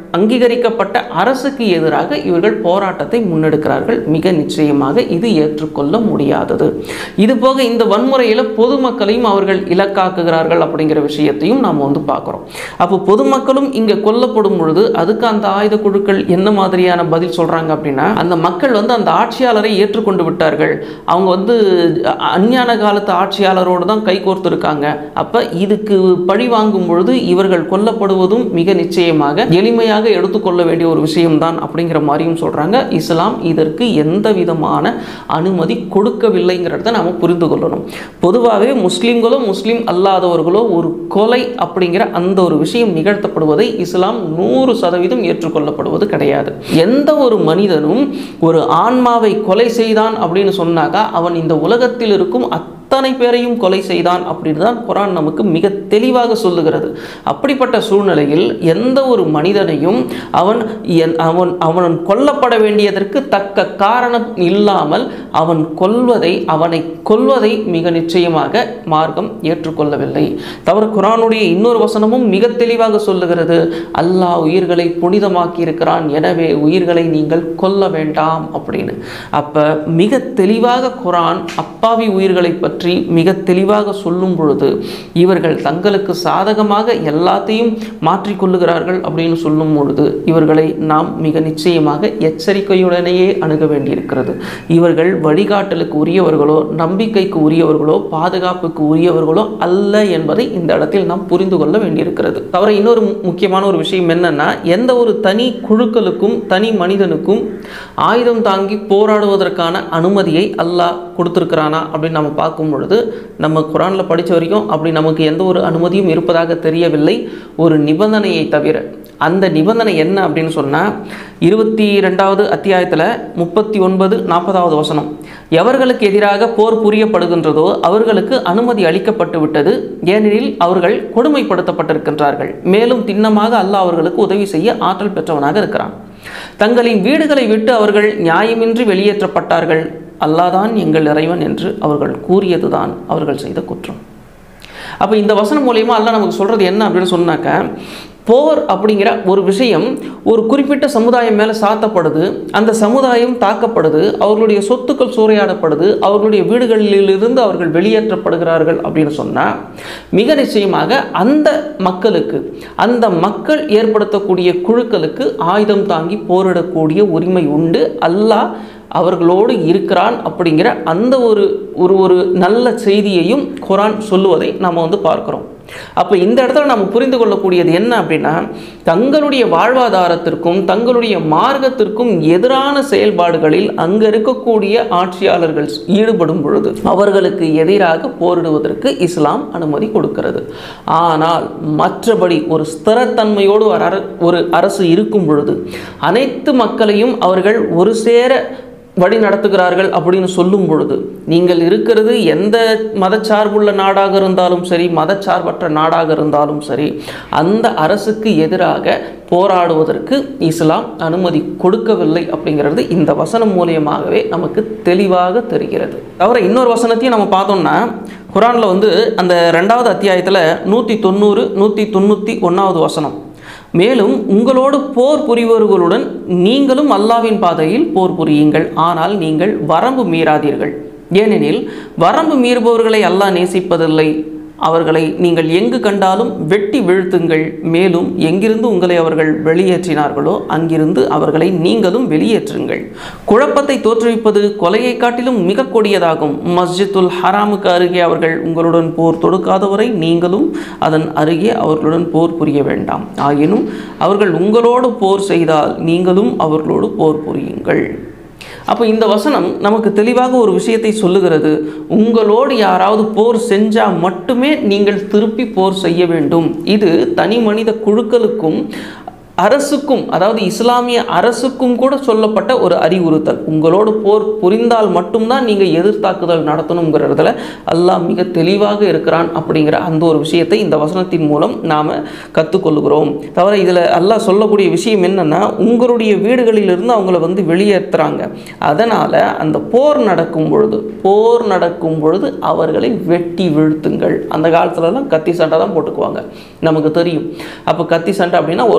[SPEAKER 1] அங்கீகரிக்கப்பட்ட அரசுக்கு எதிராக இவர்கள் போராட்டத்தை முன்னெடுக்கிறார்கள் மிக நிச்சயமாக இது ஏற்றுக்கொள்ள முடியாதது இது போக இந்த வன்முறையில் பொதுமக்களையும் அவர்கள் இலக்காக்குகிறார்கள் அப்படிங்கிற விஷயத்தையும் நாம் வந்து பார்க்குறோம் அப்போ பொதுமக்களும் இங்கே கொல்லப்படும் பொழுது அதுக்கு அந்த ஆயுத குழுக்கள் என்ன மாதிரியான பதில் சொல்கிறாங்க அப்படின்னா அந்த மக்கள் வந்து அந்த ஆட்சியாளரை ஏற்றுக்கொண்டு விட்டார்கள் அவங்க வந்து அஞ்ஞான காலத்து ஆட்சியாளரோடு தான் கைகோர்த்து இருக்காங்க அப்போ இதுக்கு பழி வாங்கும் பொழுது இவர்கள் கொல்லப்படுவதும் மிக நிச்சயமாக எளிமையாக எடுத்துக்கொள்ள வேண்டிய ஒரு விஷயம்தான் அப்படிங்கிற மாதிரியும் சொல்கிறாங்க இஸ்லாம் இதற்கு எந்த விதமான அனுமதி கொடுக்கவில்லைங்கிறத நாம புரிந்து கொள்ளணும் பொதுவாகவே முஸ்லீம்களோ முஸ்லீம் அல்லாதவர்களோ ஒரு கொலை அப்படிங்கிற அந்த ஒரு விஷயம் நிகழ்த்தப்படுவதை இஸ்லாம் நூறு சதவீதம் ஏற்றுக்கொள்ளப்படுவது கிடையாது எந்த ஒரு மனிதனும் ஒரு ஆன்மாவை கொலை செய்தான் அப்படின்னு சொன்னாக்கா அவன் இந்த உலகத்தில் இருக்கும் அத்தனை பேரையும் கொலை செய்தான் அப்படின்னு தான் குரான் நமக்கு மிக தெளிவாக சொல்லுகிறது அப்படிப்பட்ட சூழ்நிலையில் எந்த ஒரு மனிதனையும் அவன் என்- அவன் அவன் கொல்லப்பட வேண்டியதற்கு தக்க காரணம் இல்லாமல் அவன் கொல்வதை அவனை கொல்வதை மிக நிச்சயமாக மார்க்கம் ஏற்றுக்கொள்ளவில்லை தவிர குரானுடைய இன்னொரு வசனமும் மிக தெளிவாக சொல்லுகிறது அல்லாஹ் உயிர்களை புனிதமாக்கி இருக்கிறான் எனவே உயிர்களை நீங்கள் கொல்ல வேண்டாம் அப்படின்னு அப்ப மிக தெளிவாக குரான் அப்பாவி உயிர்களை பற்றி மிக தெளிவாக சொல்லும் பொழுது இவர்கள் தங்களுக்கு சாதகமாக எல்லாத்தையும் மாற்றிக்கொள்ளுகிறார்கள் அப்படின்னு சொல்லும் பொழுது இவர்களை நாம் மிக நிச்சயமாக எச்சரிக்கையுடனேயே அணுக வேண்டியிருக்கிறது இவர்கள் வழிகாட்டலுக்கு உரியவர்களோ நம்பிக்கைக்கு உரியவர்களோ பாதுகாப்புக்கு உரியவர்களோ அல்ல என்பதை இந்த இடத்தில் நாம் புரிந்து கொள்ள வேண்டியிருக்கிறது தவிர இன்னொரு மு- முக்கியமான ஒரு விஷயம் என்னன்னா எந்த ஒரு தனி குழுக்களுக்கும் தனி மனிதனுக்கும் ஆயுதம் தாங்கி போராடுவதற்கான அனுமதியை அல்லாஹ் கொடுத்துருக்கிறானா அப்படின்னு நம்ம பார்க்கும் பொழுது நம்ம குரானில் படித்த வரைக்கும் அப்படி நமக்கு எந்த ஒரு அனுமதியும் இருப்பதாக தெரியவில்லை ஒரு நிபந்தனையை தவிர அந்த நிபந்தனை என்ன அப்படின்னு சொன்னால் இருபத்தி ரெண்டாவது அத்தியாயத்தில் முப்பத்தி ஒன்பது நாற்பதாவது வசனம் எவர்களுக்கு எதிராக போர் புரியப்படுகின்றதோ அவர்களுக்கு அனுமதி அளிக்கப்பட்டு விட்டது ஏனெனில் அவர்கள் கொடுமைப்படுத்தப்பட்டிருக்கின்றார்கள் மேலும் திண்ணமாக அல்லாஹ் அவர்களுக்கு உதவி செய்ய ஆற்றல் பெற்றவனாக இருக்கிறான் தங்களின் வீடுகளை விட்டு அவர்கள் நியாயமின்றி வெளியேற்றப்பட்டார்கள் அல்லாதான் எங்கள் இறைவன் என்று அவர்கள் கூறியதுதான் அவர்கள் செய்த குற்றம் அப்போ இந்த வசனம் மூலயமா அல்லாஹ் நமக்கு சொல்கிறது என்ன அப்படின்னு சொன்னாக்க போர் அப்படிங்கிற ஒரு விஷயம் ஒரு குறிப்பிட்ட சமுதாயம் மேலே சாத்தப்படுது அந்த சமுதாயம் தாக்கப்படுது அவர்களுடைய சொத்துக்கள் சூறையாடப்படுது அவர்களுடைய வீடுகளிலிருந்து அவர்கள் வெளியேற்றப்படுகிறார்கள் அப்படின்னு சொன்னால் மிக நிச்சயமாக அந்த மக்களுக்கு அந்த மக்கள் ஏற்படுத்தக்கூடிய குழுக்களுக்கு ஆயுதம் தாங்கி போரிடக்கூடிய உரிமை உண்டு அல்லாஹ் அவர்களோடு இருக்கிறான் அப்படிங்கிற அந்த ஒரு ஒரு ஒரு நல்ல செய்தியையும் குரான் சொல்லுவதை நாம் வந்து பார்க்கிறோம் அப்போ இந்த இடத்துல நம்ம புரிந்து கொள்ளக்கூடியது என்ன அப்படின்னா தங்களுடைய வாழ்வாதாரத்திற்கும் தங்களுடைய மார்க்கத்திற்கும் எதிரான செயல்பாடுகளில் அங்கே இருக்கக்கூடிய ஆட்சியாளர்கள் ஈடுபடும் பொழுது அவர்களுக்கு எதிராக போரிடுவதற்கு இஸ்லாம் அனுமதி கொடுக்கிறது ஆனால் மற்றபடி ஒரு ஸ்திரத்தன்மையோடு ஒரு அர- ஒரு அரசு இருக்கும் பொழுது அனைத்து மக்களையும் அவர்கள் ஒரு சேர வழி நடத்துகிறார்கள் அப்படின்னு சொல்லும் பொழுது நீங்கள் இருக்கிறது எந்த மதச்சார்புள்ள நாடாக இருந்தாலும் சரி மதச்சார்பற்ற நாடாக இருந்தாலும் சரி அந்த அரசுக்கு எதிராக போராடுவதற்கு இஸ்லாம் அனுமதி கொடுக்கவில்லை அப்படிங்கிறது இந்த வசனம் மூலியமாகவே நமக்கு தெளிவாக தெரிகிறது தவிர இன்னொரு வசனத்தையும் நம்ம பார்த்தோம்னா குரானில் வந்து அந்த ரெண்டாவது அத்தியாயத்தில் நூற்றி தொண்ணூறு நூற்றி தொண்ணூற்றி ஒன்றாவது வசனம் மேலும் உங்களோடு போர் புரிவர்களுடன் நீங்களும் அல்லாவின் பாதையில் போர் புரியுங்கள் ஆனால் நீங்கள் வரம்பு மீறாதீர்கள் ஏனெனில் வரம்பு மீறுபவர்களை அல்லாஹ் நேசிப்பதில்லை அவர்களை நீங்கள் எங்கு கண்டாலும் வெட்டி வீழ்த்துங்கள் மேலும் எங்கிருந்து உங்களை அவர்கள் வெளியேற்றினார்களோ அங்கிருந்து அவர்களை நீங்களும் வெளியேற்றுங்கள் குழப்பத்தை தோற்றுவிப்பது கொலையை காட்டிலும் மிக கொடியதாகும் மஸ்ஜித்துல் ஹராமுக்கு அருகே அவர்கள் உங்களுடன் போர் தொடுக்காதவரை நீங்களும் அதன் அருகே அவர்களுடன் போர் புரிய வேண்டாம் ஆயினும் அவர்கள் உங்களோடு போர் செய்தால் நீங்களும் அவர்களோடு போர் புரியுங்கள் அப்போ இந்த வசனம் நமக்கு தெளிவாக ஒரு விஷயத்தை சொல்லுகிறது உங்களோடு யாராவது போர் செஞ்சால் மட்டுமே நீங்கள் திருப்பி போர் செய்ய வேண்டும் இது தனி மனித குழுக்களுக்கும் அரசுக்கும் அதாவது இஸ்லாமிய அரசுக்கும் கூட சொல்லப்பட்ட ஒரு அறிவுறுத்தல் உங்களோடு போர் புரிந்தால் மட்டும்தான் நீங்கள் எதிர்த்தாக்குதல் நடத்தணுங்கிறதுல அல்லாஹ் மிக தெளிவாக இருக்கிறான் அப்படிங்கிற அந்த ஒரு விஷயத்தை இந்த வசனத்தின் மூலம் நாம் கற்றுக்கொள்கிறோம் தவிர இதில் அல்லாஹ் சொல்லக்கூடிய விஷயம் என்னன்னா உங்களுடைய வீடுகளிலிருந்து அவங்கள வந்து வெளியேற்றுறாங்க அதனால் அந்த போர் நடக்கும் பொழுது போர் நடக்கும் பொழுது அவர்களை வெட்டி வீழ்த்துங்கள் அந்த காலத்துலலாம் கத்தி சண்டை தான் போட்டுக்குவாங்க நமக்கு தெரியும் அப்போ கத்தி சண்டை அப்படின்னா ஒருத்தருக்கு ஒருத்தர்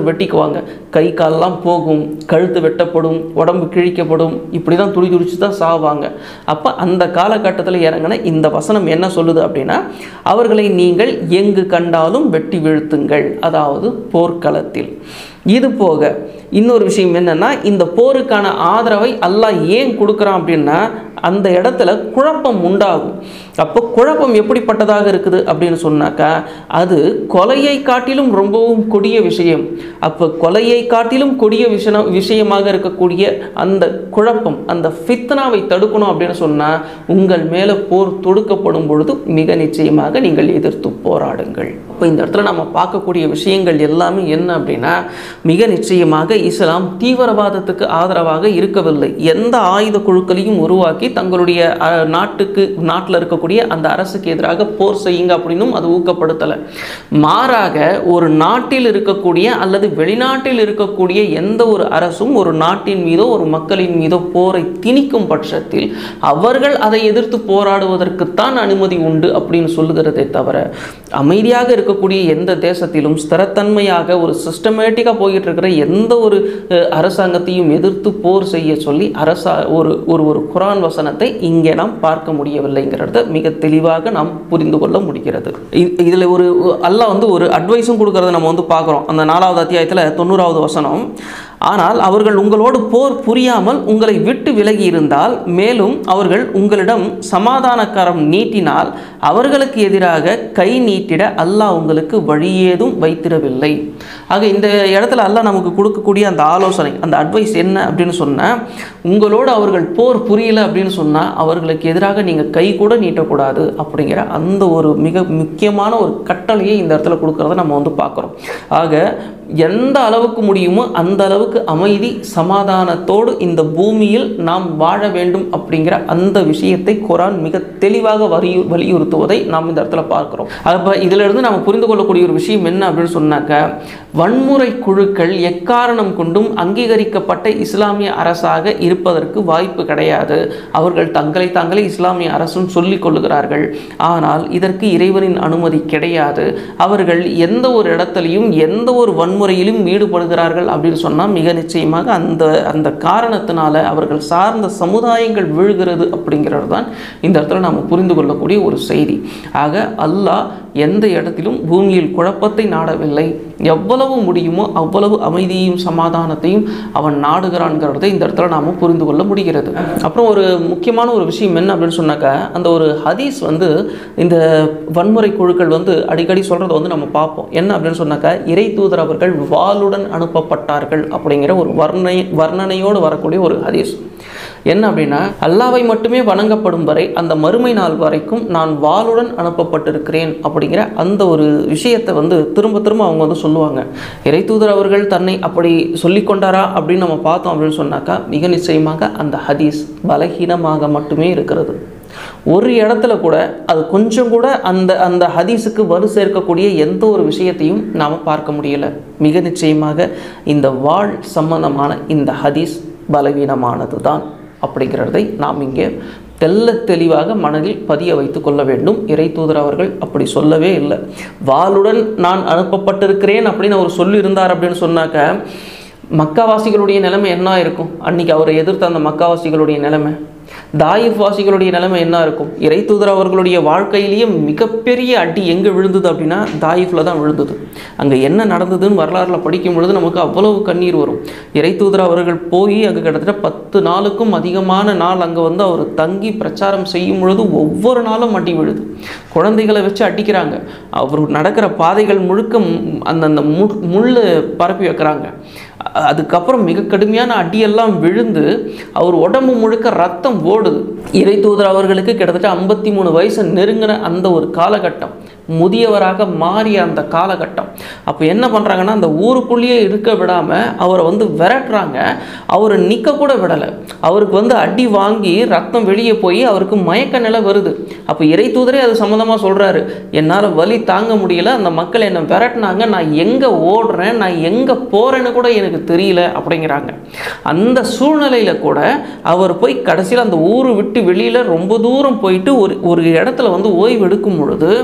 [SPEAKER 1] சிலர் வெட்டிக்குவாங்க கை காலெல்லாம் போகும் கழுத்து வெட்டப்படும் உடம்பு கிழிக்கப்படும் இப்படி தான் துடி துடிச்சு தான் சாவாங்க அப்போ அந்த காலகட்டத்தில் இறங்கின இந்த வசனம் என்ன சொல்லுது அப்படின்னா அவர்களை நீங்கள் எங்கு கண்டாலும் வெட்டி வீழ்த்துங்கள் அதாவது போர்க்களத்தில் இது போக இன்னொரு விஷயம் என்னன்னா இந்த போருக்கான ஆதரவை அல்லாஹ் ஏன் கொடுக்குறான் அப்படின்னா அந்த இடத்துல குழப்பம் உண்டாகும் அப்போ குழப்பம் எப்படிப்பட்டதாக இருக்குது அப்படின்னு சொன்னாக்கா அது கொலையை காட்டிலும் ரொம்பவும் கொடிய விஷயம் அப்போ கொலையை காட்டிலும் கொடிய விஷயம் விஷயமாக இருக்கக்கூடிய அந்த குழப்பம் அந்த ஃபித்னாவை தடுக்கணும் அப்படின்னு சொன்னால் உங்கள் மேலே போர் தொடுக்கப்படும் பொழுது மிக நிச்சயமாக நீங்கள் எதிர்த்து போராடுங்கள் இப்போ இந்த இடத்துல நம்ம பார்க்கக்கூடிய விஷயங்கள் எல்லாமே என்ன அப்படின்னா மிக நிச்சயமாக இஸ்லாம் தீவிரவாதத்துக்கு ஆதரவாக இருக்கவில்லை எந்த ஆயுத குழுக்களையும் உருவாக்கி தங்களுடைய அஹ், நாட்டுக்கு நாட்டில் இருக்கக்கூடிய அந்த அரசுக்கு எதிராக போர் செய்யுங்க அப்படின்னும் அது ஊக்கப்படுத்தலை மாறாக ஒரு நாட்டில் இருக்கக்கூடிய அல்லது வெளிநாட்டில் இருக்கக்கூடிய எந்த ஒரு அரசும் ஒரு நாட்டின் மீதோ ஒரு மக்களின் மீதோ போரை திணிக்கும் பட்சத்தில் அவர்கள் அதை எதிர்த்து போராடுவதற்குத்தான் அனுமதி உண்டு அப்படின்னு சொல்லுகிறதே தவிர அமைதியாக இருக்கக்கூடிய எந்த தேசத்திலும் ஸ்திரத்தன்மையாக ஒரு சிஸ்டமேட்டிக்காக போயிட்டு இருக்கிற எந்த ஒரு அஹ், அரசாங்கத்தையும் எதிர்த்து போர் செய்ய சொல்லி அரசா ஒரு ஒரு ஒரு குரான் வசனத்தை இங்கே நாம் பார்க்க முடியவில்லைங்கிறத மிக தெளிவாக நாம் புரிந்து கொள்ள முடிகிறது இ- இதுல ஒரு அல்லாஹ் வந்து ஒரு அட்வைஸும் கொடுக்கறத நம்ம வந்து பார்க்குறோம் அந்த நாலாவது அத்தியாயத்தில் தொண்ணூறாவது வசனம் ஆனால் அவர்கள் உங்களோடு போர் புரியாமல் உங்களை விட்டு விலகி இருந்தால் மேலும் அவர்கள் உங்களிடம் சமாதானக்காரம் நீட்டினால் அவர்களுக்கு எதிராக கை நீட்டிட அல்லாஹ் உங்களுக்கு வழியேதும் வைத்திடவில்லை ஆக இந்த இடத்துல அல்லாஹ் நமக்கு கொடுக்கக்கூடிய அந்த ஆலோசனை அந்த அட்வைஸ் என்ன அப்படின்னு சொன்னால் உங்களோடு அவர்கள் போர் புரியல அப்படின்னு சொன்னால் அவர்களுக்கு எதிராக நீங்கள் கை கூட நீட்டக்கூடாது அப்படிங்கிற அந்த ஒரு மிக முக்கியமான ஒரு கட்டளையை இந்த இடத்துல கொடுக்கறத நம்ம வந்து பார்க்குறோம் ஆக எந்த அளவுக்கு முடியுமோ அந்த அளவுக்கு அமைதி சமாதானத்தோடு இந்த பூமியில் நாம் வாழ வேண்டும் அப்படிங்கிற அந்த விஷயத்தை குரான் மிக தெளிவாக வலியு வலியுறுத்துவதை நாம் இந்த இடத்துல பார்க்கிறோம் அப்போ இதிலிருந்து நாம் புரிந்து கொள்ளக்கூடிய ஒரு விஷயம் என்ன அப்படின்னு சொன்னாக்க வன்முறை குழுக்கள் எக்காரணம் கொண்டும் அங்கீகரிக்கப்பட்ட இஸ்லாமிய அரசாக இருப்பதற்கு வாய்ப்பு கிடையாது அவர்கள் தங்களை தாங்களே இஸ்லாமிய அரசும் சொல்லிக் கொள்ளுகிறார்கள் ஆனால் இதற்கு இறைவனின் அனுமதி கிடையாது அவர்கள் எந்த ஒரு இடத்துலையும் எந்த ஒரு வன்முறையிலும் ஈடுபடுகிறார்கள் அப்படின்னு சொன்னால் மிக நிச்சயமாக அந்த அந்த காரணத்தினால அவர்கள் சார்ந்த சமுதாயங்கள் வீழ்கிறது அப்படிங்கிறது தான் இந்த இடத்துல நாம் புரிந்து கொள்ளக்கூடிய ஒரு செய்தி ஆக அல்லாஹ் எந்த இடத்திலும் பூமியில் குழப்பத்தை நாடவில்லை எவ்வளவு முடியுமோ அவ்வளவு அமைதியையும் சமாதானத்தையும் அவன் நாடுகிறான்ங்கிறதை இந்த இடத்துல நாம் புரிந்து கொள்ள முடிகிறது அப்புறம் ஒரு முக்கியமான ஒரு விஷயம் என்ன அப்படின்னு சொன்னாக்கா அந்த ஒரு ஹதீஸ் வந்து இந்த வன்முறை குழுக்கள் வந்து அடிக்கடி சொல்கிறத வந்து நம்ம பார்ப்போம் என்ன அப்படின்னு சொன்னாக்கா இறை தூதர் அவர்கள் வாளுடன் அனுப்பப்பட்டார்கள் அப்படிங்கிற ஒரு வர்ணனை வர்ணனையோடு வரக்கூடிய ஒரு ஹதீஸ் என்ன அப்படின்னா அல்லாவை மட்டுமே வணங்கப்படும் வரை அந்த மறுமை நாள் வரைக்கும் நான் வாளுடன் அனுப்பப்பட்டிருக்கிறேன் அப்படிங்கிற அந்த ஒரு விஷயத்தை வந்து திரும்ப திரும்ப அவங்க வந்து சொல்லுவாங்க இறைத்தூதர் அவர்கள் தன்னை அப்படி சொல்லிக் கொண்டாரா அப்படின்னு நம்ம பார்த்தோம் அப்படின்னு சொன்னாக்கா மிக நிச்சயமாக அந்த ஹதீஸ் பலகீனமாக மட்டுமே இருக்கிறது ஒரு இடத்துல கூட அது கொஞ்சம் கூட அந்த அந்த ஹதீஸுக்கு வலு சேர்க்கக்கூடிய எந்த ஒரு விஷயத்தையும் நாம் பார்க்க முடியல மிக நிச்சயமாக இந்த வாழ் சம்பந்தமான இந்த ஹதீஸ் பலவீனமானது தான் அப்படிங்கிறதை நாம் இங்கே தெல்ல தெளிவாக மனதில் பதிய வைத்து கொள்ள வேண்டும் இறை தூதர் அவர்கள் அப்படி சொல்லவே இல்லை வாளுடன் நான் அனுப்பப்பட்டிருக்கிறேன் அப்படின்னு அவர் சொல்லியிருந்தார் அப்படின்னு சொன்னாக்க மக்காவாசிகளுடைய நிலைமை என்ன இருக்கும் அன்னைக்கு அவரை எதிர்த்த அந்த மக்காவாசிகளுடைய நிலைமை தாயிஃப் வாசிகளுடைய நிலைமை என்ன இருக்கும் இறை தூதர் அவர்களுடைய வாழ்க்கையிலேயே மிகப்பெரிய அடி எங்கே விழுந்தது அப்படின்னா தாயிஃபில் தான் விழுந்தது அங்கே என்ன நடந்ததுன்னு வரலாறுல படிக்கும் பொழுது நமக்கு அவ்வளவு கண்ணீர் வரும் இறை தூதர் அவர்கள் போய் அங்கே கிட்டத்தட்ட பத்து நாளுக்கும் அதிகமான நாள் அங்கே வந்து அவர் தங்கி பிரச்சாரம் செய்யும் பொழுது ஒவ்வொரு நாளும் அடி விழுது குழந்தைகளை வச்சு அடிக்கிறாங்க அவர் நடக்கிற பாதைகள் முழுக்க ம், அந்தந்த மு முள் பரப்பி வைக்கிறாங்க அ- அதுக்கப்புறம் மிக கடுமையான அடியெல்லாம் விழுந்து அவர் உடம்பு முழுக்க ரத்தம் ஓடுது இறை தூதர் அவர்களுக்கு கிட்டத்தட்ட ஐம்பத்தி மூணு வயசு நெருங்கின அந்த ஒரு காலகட்டம் முதியவராக மாறிய அந்த காலகட்டம் அப்போ என்ன பண்ணுறாங்கன்னா அந்த ஊருக்குள்ளேயே இருக்க விடாமல் அவரை வந்து விரட்டுறாங்க அவரை நிற்க கூட விடலை அவருக்கு வந்து அடி வாங்கி ரத்தம் வெளியே போய் அவருக்கு மயக்க நிலை வருது அப்போ இறை தூதரே அது சம்மந்தமாக சொல்கிறாரு என்னால் வலி தாங்க முடியல அந்த மக்கள் என்னை விரட்டினாங்க நான் எங்கே ஓடுறேன் நான் எங்கே போகிறேன்னு கூட எனக்கு தெரியல அப்படிங்கிறாங்க அந்த சூழ்நிலையில் கூட அவர் போய் கடைசியில் அந்த ஊரை விட்டு வெளியில் ரொம்ப தூரம் போயிட்டு ஒரு ஒரு இடத்துல வந்து ஓய்வு எடுக்கும் பொழுது அந்த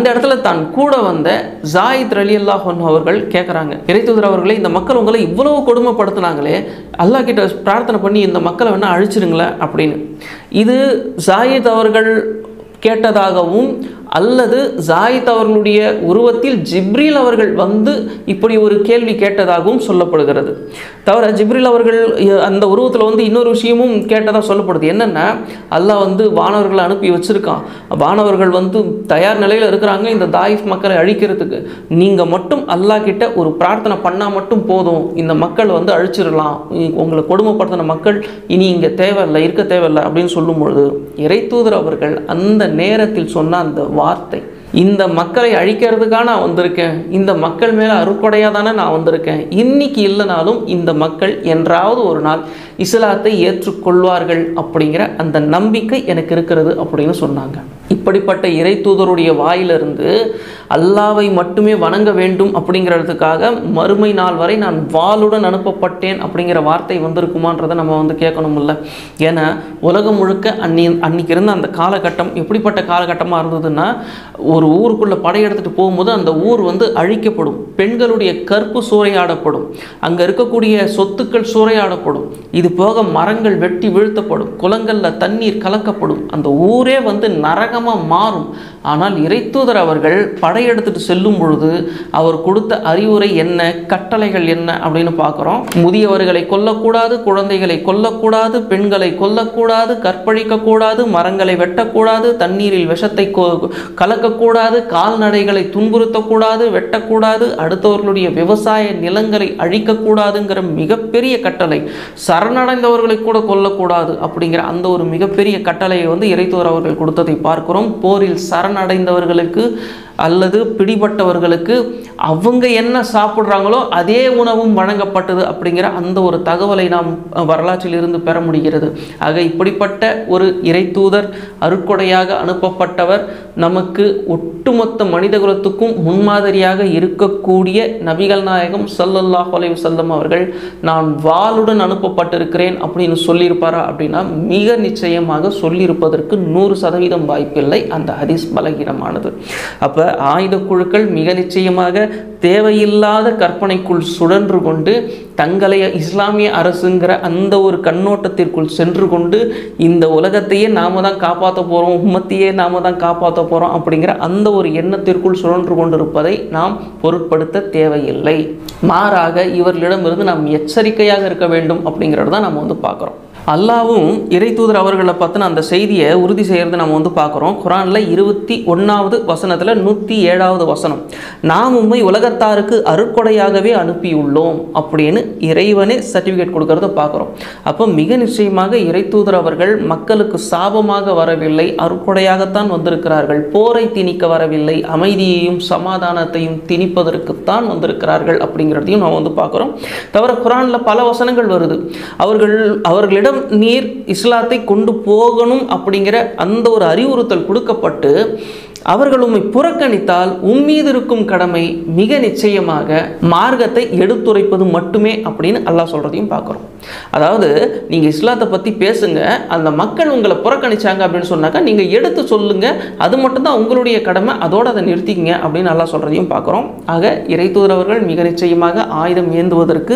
[SPEAKER 1] அந்த இடத்துல தான் கூட வந்த ஜாயித் அலி அல்லாஹ் அவர்கள் கேட்குறாங்க இறைத்தூதர் அவர்களே இந்த மக்கள் உங்களை இவ்வளவு கொடுமைப்படுத்துனாங்களே அல்லாஹ் கிட்ட பிரார்த்தனை பண்ணி இந்த மக்களை வேணால் அழிச்சிருங்களேன் அப்படின்னு இது ஜாயித் அவர்கள் கேட்டதாகவும் அல்லது ஜாயித் அவர்களுடைய உருவத்தில் ஜிப்ரீல் அவர்கள் வந்து இப்படி ஒரு கேள்வி கேட்டதாகவும் சொல்லப்படுகிறது தவிர ஜிப்ரீல் அவர்கள் அஹ், அந்த உருவத்தில் வந்து இன்னொரு விஷயமும் கேட்டதாக சொல்லப்படுது என்னென்னா அல்லாஹ் வந்து வானவர்களை அனுப்பி வச்சிருக்கான் வானவர்கள் வந்து தயார் நிலையில் இருக்கிறாங்க இந்த தாயிஃப் மக்களை அழிக்கிறதுக்கு நீங்கள் மட்டும் அல்லாஹ் கிட்ட ஒரு பிரார்த்தனை பண்ணால் மட்டும் போதும் இந்த மக்கள் வந்து அழிச்சிடலாம் உ- உங்களை கொடுமைப்படுத்தின மக்கள் இனி இங்கே தேவையில்லை இருக்க தேவையில்லை அப்படின்னு சொல்லும் பொழுது இறைத்தூதர் அவர்கள் அந்த நேரத்தில் சொன்ன அந்த வார்த்தை இந்த மக்களை அழிக்கிறதுக்காக நான் வந்திருக்கேன் இந்த மக்கள் மேலே அருப்படையாக தானே நான் வந்திருக்கேன் இன்னைக்கு இல்லைனாலும் இந்த மக்கள் என்றாவது ஒரு நாள் இஸ்லாத்தை ஏற்றுக்கொள்வார்கள் அப்படிங்கிற அந்த நம்பிக்கை எனக்கு இருக்கிறது அப்படின்னு சொன்னாங்க இப்படிப்பட்ட இறை தூதருடைய வாயிலிருந்து அல்லாவை மட்டுமே வணங்க வேண்டும் அப்படிங்கிறதுக்காக மறுமை நாள் வரை நான் வாளுடன் அனுப்பப்பட்டேன் அப்படிங்கிற வார்த்தை வந்திருக்குமான்றதை நம்ம வந்து கேட்கணும்ல ஏன்னா உலகம் முழுக்க அன்னி அன்னைக்கு இருந்த அந்த காலகட்டம் எப்படிப்பட்ட காலகட்டமாக இருந்ததுன்னா ஒரு ஊருக்குள்ளே படையெடுத்துட்டு போகும்போது அந்த ஊர் வந்து அழிக்கப்படும் பெண்களுடைய கற்பு சூறையாடப்படும் அங்கே இருக்கக்கூடிய சொத்துக்கள் சூறையாடப்படும் இது போக மரங்கள் வெட்டி வீழ்த்தப்படும் குளங்களில் தண்ணீர் கலக்கப்படும் அந்த ஊரே வந்து நரகமாக மாறும் ஆனால் இறைத்தூதர் அவர்கள் படையெடுத்துட்டு செல்லும் பொழுது அவர் கொடுத்த அறிவுரை என்ன கட்டளைகள் என்ன அப்படின்னு பார்க்குறோம் முதியவர்களை கொல்லக்கூடாது குழந்தைகளை கொல்லக்கூடாது பெண்களை கொல்லக்கூடாது கற்பழிக்கக்கூடாது மரங்களை வெட்டக்கூடாது தண்ணீரில் விஷத்தை கொ- கலக்கக்கூடாது கால்நடைகளை துன்புறுத்தக்கூடாது வெட்டக்கூடாது அடுத்தவர்களுடைய விவசாய நிலங்களை அழிக்கக்கூடாதுங்கிற மிகப்பெரிய கட்டளை சரணடைந்தவர்களை கூட கொல்லக்கூடாது அப்படிங்கிற அந்த ஒரு மிகப்பெரிய கட்டளையை வந்து இறைத்தோர் அவர்கள் கொடுத்ததை பார்க்கிறோம் போரில் சரணடைந்தவர்களுக்கு அல்லது பிடிபட்டவர்களுக்கு அவங்க என்ன சாப்பிட்றாங்களோ அதே உணவும் வழங்கப்பட்டது அப்படிங்கிற அந்த ஒரு தகவலை நாம் அஹ், வரலாற்றில் இருந்து பெற முடிகிறது ஆக இப்படிப்பட்ட ஒரு இறைத்தூதர் அருட்கொடையாக அனுப்பப்பட்டவர் நமக்கு ஒட்டுமொத்த மனிதகுலத்துக்கும் முன்மாதிரியாக இருக்கக்கூடிய நபிகள் நாயகம் ஸல்லல்லாஹு அலைஹி வஸல்லம் அவர்கள் நான் வாளுடன் அனுப்பப்பட்டிருக்கிறேன் அப்படின்னு சொல்லியிருப்பாரா அப்படின்னா மிக நிச்சயமாக சொல்லியிருப்பதற்கு நூறு சதவீதம் வாய்ப்பில்லை அந்த ஹதீஸ் பலகீனமானது அப்போ ஆயுத குழுக்கள் மிக நிச்சயமாக தேவையில்லாத கற்பனைக்குள் சுழன்று கொண்டு தங்களை இஸ்லாமிய அரசுங்கிற அந்த ஒரு கண்ணோட்டத்திற்குள் சென்று கொண்டு இந்த உலகத்தையே நாம தான் காப்பாற்ற போகிறோம் உம்மத்தையே நாம தான் காப்பாற்ற போகிறோம் அப்படிங்கிற அந்த ஒரு எண்ணத்திற்குள் சுழன்று கொண்டிருப்பதை நாம் பொருட்படுத்த தேவையில்லை மாறாக இவர்களிடமிருந்து நாம் எச்சரிக்கையாக இருக்க வேண்டும் அப்படிங்கிறது தான் நம்ம வந்து பார்க்குறோம் அல்லாவும் இறைத்தூதர் அவர்களை பற்றின அந்த செய்தியை உறுதி செய்கிறத நம்ம வந்து பார்க்குறோம் குரானில் இருபத்தி ஒன்றாவது வசனத்தில் நூற்றி ஏழாவது வசனம் நாம் உண்மை உலகத்தாருக்கு அருட்கொடையாகவே அனுப்பியுள்ளோம் அப்படின்னு இறைவனே சர்டிஃபிகேட் கொடுக்கறத பார்க்குறோம் அப்போ மிக நிச்சயமாக இறைத்தூதர் அவர்கள் மக்களுக்கு சாபமாக வரவில்லை அருட்கொடையாகத்தான் வந்திருக்கிறார்கள் போரை திணிக்க வரவில்லை அமைதியையும் சமாதானத்தையும் திணிப்பதற்குத்தான் வந்திருக்கிறார்கள் அப்படிங்கிறதையும் நாம் வந்து பார்க்குறோம் தவிர குரானில் பல வசனங்கள் வருது அவர்கள் அவர்களிடம் நீர் இஸ்லாத்தை கொண்டு போகணும் அப்படிங்கிற அந்த ஒரு அறிவுறுத்தல் கொடுக்கப்பட்டு அவர்கள் உம்மை புறக்கணித்தால் உம்மீது இருக்கும் கடமை மிக நிச்சயமாக மார்க்கத்தை எடுத்துரைப்பது மட்டுமே அப்படின்னு அல்லாஹ் சொல்கிறதையும் பார்க்குறோம் அதாவது நீங்கள் இஸ்லாத்தை பற்றி பேசுங்க அந்த மக்கள் உங்களை புறக்கணிச்சாங்க அப்படின்னு சொன்னாக்கா நீங்கள் எடுத்து சொல்லுங்க அது மட்டும்தான் உங்களுடைய கடமை அதோடு அதை நிறுத்திக்கங்க அப்படின்னு அல்லாஹ் சொல்கிறதையும் பார்க்குறோம் ஆக இறைத்தூதரவர்கள் மிக நிச்சயமாக ஆயுதம் ஏந்துவதற்கு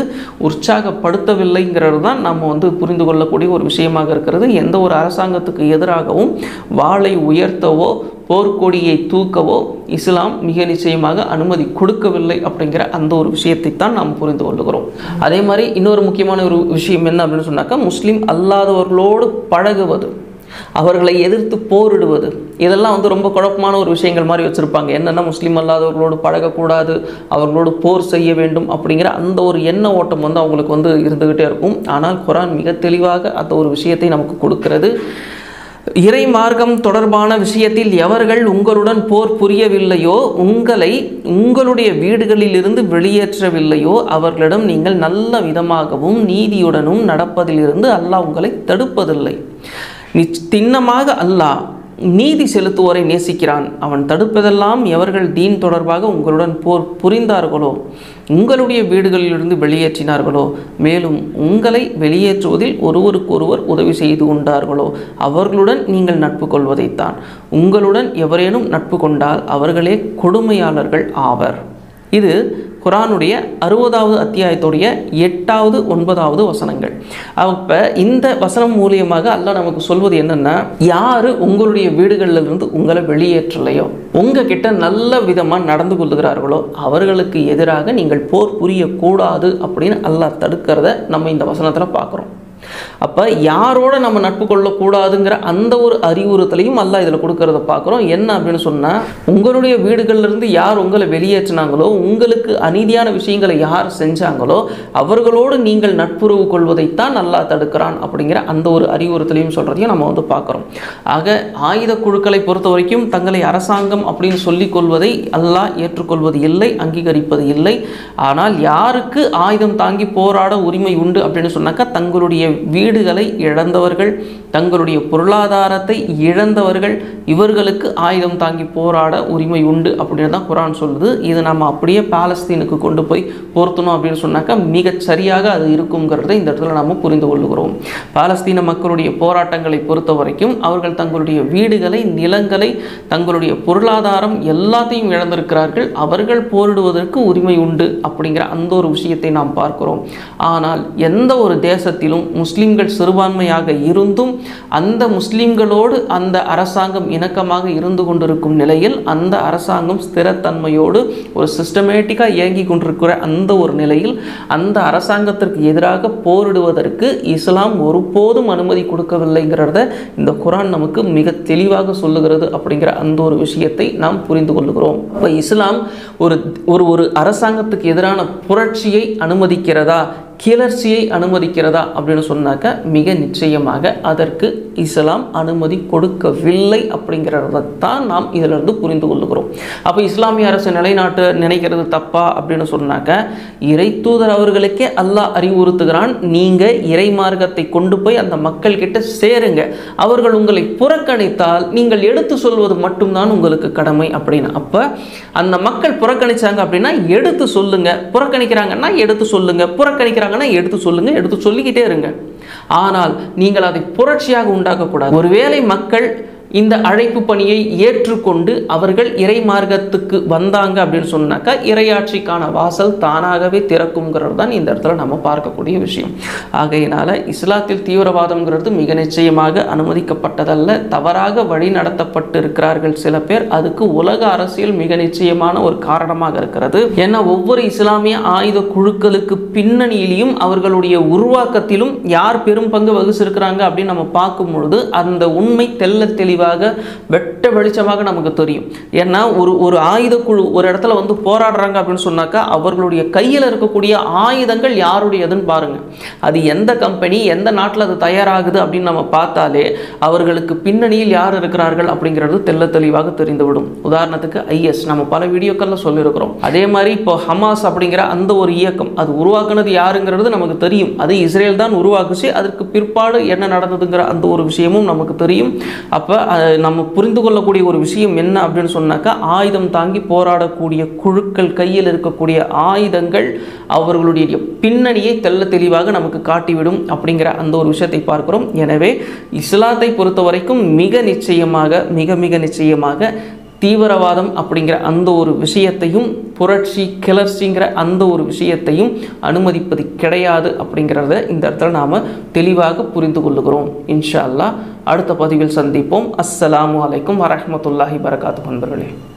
[SPEAKER 1] உற்சாகப்படுத்தவில்லைங்கிறது தான் நம்ம வந்து புரிந்து கொள்ளக்கூடிய ஒரு விஷயமாக இருக்கிறது எந்த ஒரு அரசாங்கத்துக்கு எதிராகவும் வாளை உயர்த்தவோ போர்க்கொடியை தூக்கவோ இஸ்லாம் மிக நிச்சயமாக அனுமதி கொடுக்கவில்லை அப்படிங்கிற அந்த ஒரு விஷயத்தை தான் நாம் புரிந்து கொள்ளுகிறோம் அதே மாதிரி இன்னொரு முக்கியமான ஒரு விஷயம் என்ன அப்படின்னு சொன்னாக்கா முஸ்லீம் அல்லாதவர்களோடு பழகுவது அவர்களை எதிர்த்து போரிடுவது இதெல்லாம் வந்து ரொம்ப குழப்பமான ஒரு விஷயங்கள் மாதிரி வச்சுருப்பாங்க என்னென்னா முஸ்லீம் அல்லாதவர்களோடு பழகக்கூடாது அவர்களோடு போர் செய்ய வேண்டும் அப்படிங்கிற அந்த ஒரு எண்ண ஓட்டம் வந்து அவங்களுக்கு வந்து இருந்துக்கிட்டே இருக்கும் ஆனால் குரான் மிக தெளிவாக அந்த ஒரு விஷயத்தை நமக்கு கொடுக்கிறது இறை மார்க்கம் தொடர்பான விஷயத்தில் எவர்கள் உங்களுடன் போர் புரியவில்லையோ உங்களை உங்களுடைய வீடுகளிலிருந்து வெளியேற்றவில்லையோ அவர்களிடம் நீங்கள் நல்ல விதமாகவும் நீதியுடனும் நடப்பதிலிருந்து அல்லாஹ் உங்களை தடுப்பதில்லை நிச் திண்ணமாக அல்லாஹ் நீதி செலுத்துவோரை நேசிக்கிறான் அவன் தடுப்பதெல்லாம் எவர்கள் தீன் தொடர்பாக உங்களுடன் போர் புரிந்தார்களோ உங்களுடைய வீடுகளிலிருந்து வெளியேற்றினார்களோ மேலும் உங்களை வெளியேற்றுவதில் ஒருவருக்கொருவர் உதவி செய்து கொண்டார்களோ அவர்களுடன் நீங்கள் நட்பு கொள்வதைத்தான் உங்களுடன் எவரேனும் நட்பு கொண்டால் அவர்களே கொடுமையாளர்கள் ஆவர் இது குரானுடைய அறுபதாவது அத்தியாயத்துடைய எட்டாவது ஒன்பதாவது வசனங்கள் அப்போ இந்த வசனம் மூலியமாக அல்லாஹ் நமக்கு சொல்வது என்னன்னா யார் உங்களுடைய வீடுகளில் இருந்து உங்களை வெளியேற்றலையோ உங்ககிட்ட நல்ல விதமாக நடந்து கொள்ளுகிறார்களோ அவர்களுக்கு எதிராக நீங்கள் போர் புரியக்கூடாது அப்படின்னு அல்லாஹ் தடுக்கிறத நம்ம இந்த வசனத்தில் பார்க்குறோம் அப்போ யாரோட நம்ம நட்பு கொள்ளக்கூடாதுங்கிற அந்த ஒரு அறிவுறுத்தலையும் அல்லாஹ் இதில் கொடுக்கறத பார்க்குறோம் என்ன அப்படின்னு சொன்னால் உங்களுடைய வீடுகள்லேருந்து யார் உங்களை வெளியேற்றினாங்களோ உங்களுக்கு அநீதியான விஷயங்களை யார் செஞ்சாங்களோ அவர்களோடு நீங்கள் நட்புறவு கொள்வதைத்தான் அல்லாஹ் தடுக்கிறான் அப்படிங்கிற அந்த ஒரு அறிவுறுத்தலையும் சொல்கிறதையும் நம்ம வந்து பார்க்குறோம் ஆக ஆயுத குழுக்களை பொறுத்த வரைக்கும் தங்களை அரசாங்கம் அப்படின்னு சொல்லிக் கொள்வதை அல்லாஹ் ஏற்றுக்கொள்வது இல்லை அங்கீகரிப்பது இல்லை ஆனால் யாருக்கு ஆயுதம் தாங்கி போராட உரிமை உண்டு அப்படின்னு சொன்னாக்கா தங்களுடைய வீடுகளை இழந்தவர்கள் தங்களுடைய பொருளாதாரத்தை இழந்தவர்கள் இவர்களுக்கு ஆயுதம் தாங்கி போராட உரிமை உண்டு அப்படின்னு தான் குரான் சொல்லுது இது நம்ம அப்படியே பாலஸ்தீனுக்கு கொண்டு போய் பொருத்தணும் அப்படின்னு சொன்னாக்கா மிகச் சரியாக அது இருக்குங்கிறத இந்த இடத்துல நம்ம புரிந்து கொள்ளுகிறோம் பாலஸ்தீன மக்களுடைய போராட்டங்களை பொறுத்த வரைக்கும் அவர்கள் தங்களுடைய வீடுகளை நிலங்களை தங்களுடைய பொருளாதாரம் எல்லாத்தையும் இழந்திருக்கிறார்கள் அவர்கள் போரிடுவதற்கு உரிமை உண்டு அப்படிங்கிற அந்த ஒரு விஷயத்தை நாம் பார்க்கிறோம் ஆனால் எந்த ஒரு தேசத்திலும் முஸ்லிம்கள் சிறுபான்மையாக இருந்தும் அந்த முஸ்லிம்களோடு அந்த அரசாங்கம் இணக்கமாக இருந்து கொண்டிருக்கும் நிலையில் அந்த அரசாங்கம் ஸ்திரத்தன்மையோடு ஒரு சிஸ்டமேட்டிக்காக இயங்கி கொண்டிருக்கிற அந்த ஒரு நிலையில் அந்த அரசாங்கத்திற்கு எதிராக போரிடுவதற்கு இஸ்லாம் ஒருபோதும் அனுமதி கொடுக்கவில்லைங்கிறத இந்த குரான் நமக்கு மிக தெளிவாக சொல்லுகிறது அப்படிங்கிற அந்த ஒரு விஷயத்தை நாம் புரிந்து கொள்ளுகிறோம் இப்போ இஸ்லாம் ஒரு ஒரு ஒரு அரசாங்கத்துக்கு எதிரான புரட்சியை அனுமதிக்கிறதா கிளர்ச்சியை அனுமதிக்கிறதா அப்படின்னு சொன்னாக்க மிக நிச்சயமாக அதற்கு இஸ்லாம் அனுமதி கொடுக்கவில்லை அப்படிங்கிறதான் நாம் இதிலிருந்து புரிந்து கொள்ளுகிறோம் அப்போ இஸ்லாமிய அரசு நிலைநாட்டு நினைக்கிறது தப்பா அப்படின்னு சொன்னாக்க இறை தூதர் அவர்களுக்கே அல்லாஹ் அறிவுறுத்துகிறான் நீங்கள் இறை மார்க்கத்தை கொண்டு போய் அந்த மக்கள் கிட்ட சேருங்க அவர்கள் உங்களை புறக்கணித்தால் நீங்கள் எடுத்து சொல்வது மட்டும்தான் உங்களுக்கு கடமை அப்படின்னு அப்போ அந்த மக்கள் புறக்கணிச்சாங்க அப்படின்னா எடுத்து சொல்லுங்க புறக்கணிக்கிறாங்கன்னா எடுத்து சொல்லுங்க புறக்கணிக்கிறாங்கன்னா எடுத்து சொல்லுங்க எடுத்து சொல்லிக்கிட்டே இருங்க ஆனால் நீங்கள் அதை புரட்சியாக உண்டாக்கக்கூடாது ஒருவேளை மக்கள் இந்த அழைப்பு பணியை ஏற்றுக்கொண்டு அவர்கள் இறை மார்க்கத்துக்கு வந்தாங்க அப்படின்னு சொன்னாக்கா இறையாட்சிக்கான வாசல் தானாகவே திறக்குங்கிறது தான் இந்த இடத்துல நம்ம பார்க்கக்கூடிய விஷயம் ஆகையினால இஸ்லாத்தில் தீவிரவாதம்ங்கிறது மிக நிச்சயமாக அனுமதிக்கப்பட்டதல்ல தவறாக வழி நடத்தப்பட்டு இருக்கிறார்கள் சில பேர் அதுக்கு உலக அரசியல் மிக நிச்சயமான ஒரு காரணமாக இருக்கிறது ஏன்னா ஒவ்வொரு இஸ்லாமிய ஆயுத குழுக்களுக்கு பின்னணியிலையும் அவர்களுடைய உருவாக்கத்திலும் யார் பெரும் பங்கு வகிச்சிருக்கிறாங்க அப்படின்னு நம்ம பார்க்கும் பொழுது அந்த உண்மை தெல்ல தெளிவாக வெட்ட வெளிச்சமாக நமக்கு தெரியும் ஏன்னா ஒரு ஒரு ஆயுத குழு ஒரு இடத்துல வந்து போராடுறாங்க அப்படின்னு சொன்னாக்கா அவர்களுடைய கையில் இருக்கக்கூடிய ஆயுதங்கள் யாருடையதுன்னு பாருங்க அது எந்த கம்பெனி எந்த நாட்டில் அது தயாராகுது அப்படின்னு நம்ம பார்த்தாலே அவர்களுக்கு பின்னணியில் யார் இருக்கிறார்கள் அப்படிங்கிறது தெல்ல தெளிவாக தெரிந்துவிடும் உதாரணத்துக்கு ஐஎஸ் நம்ம பல வீடியோக்களில் சொல்லியிருக்கிறோம் அதே மாதிரி இப்போ ஹமாஸ் அப்படிங்கிற அந்த ஒரு இயக்கம் அது உருவாக்குனது யாருங்கிறது நமக்கு தெரியும் அது இஸ்ரேல் தான் உருவாக்குச்சு அதற்கு பிற்பாடு என்ன நடந்ததுங்கிற அந்த ஒரு விஷயமும் நமக்கு தெரியும் அப்போ நம்ம புரிந்து கொள்ளக்கூடிய ஒரு விஷயம் என்ன அப்படின்னு சொன்னாக்கா ஆயுதம் தாங்கி போராடக்கூடிய குழுக்கள் கையில் இருக்கக்கூடிய ஆயுதங்கள் அவர்களுடைய பின்னணியை தெல்ல தெளிவாக நமக்கு காட்டிவிடும் அப்படிங்கிற அந்த ஒரு விஷயத்தை பார்க்கிறோம் எனவே இஸ்லாத்தை பொறுத்த வரைக்கும் மிக நிச்சயமாக மிக மிக நிச்சயமாக தீவிரவாதம் அப்படிங்கிற அந்த ஒரு விஷயத்தையும் புரட்சி கிளர்ச்சிங்கிற அந்த ஒரு விஷயத்தையும் அனுமதிப்பது கிடையாது அப்படிங்கிறத இந்த இடத்துல நாம் தெளிவாக புரிந்து கொள்ளுகிறோம் இன்ஷா அல்லாஹ் அடுத்த பதிவில் சந்திப்போம் அஸ்ஸலாமு அலைக்கும் வரஹ்மத்துல்லாஹி வரகாத்து நண்பர்களே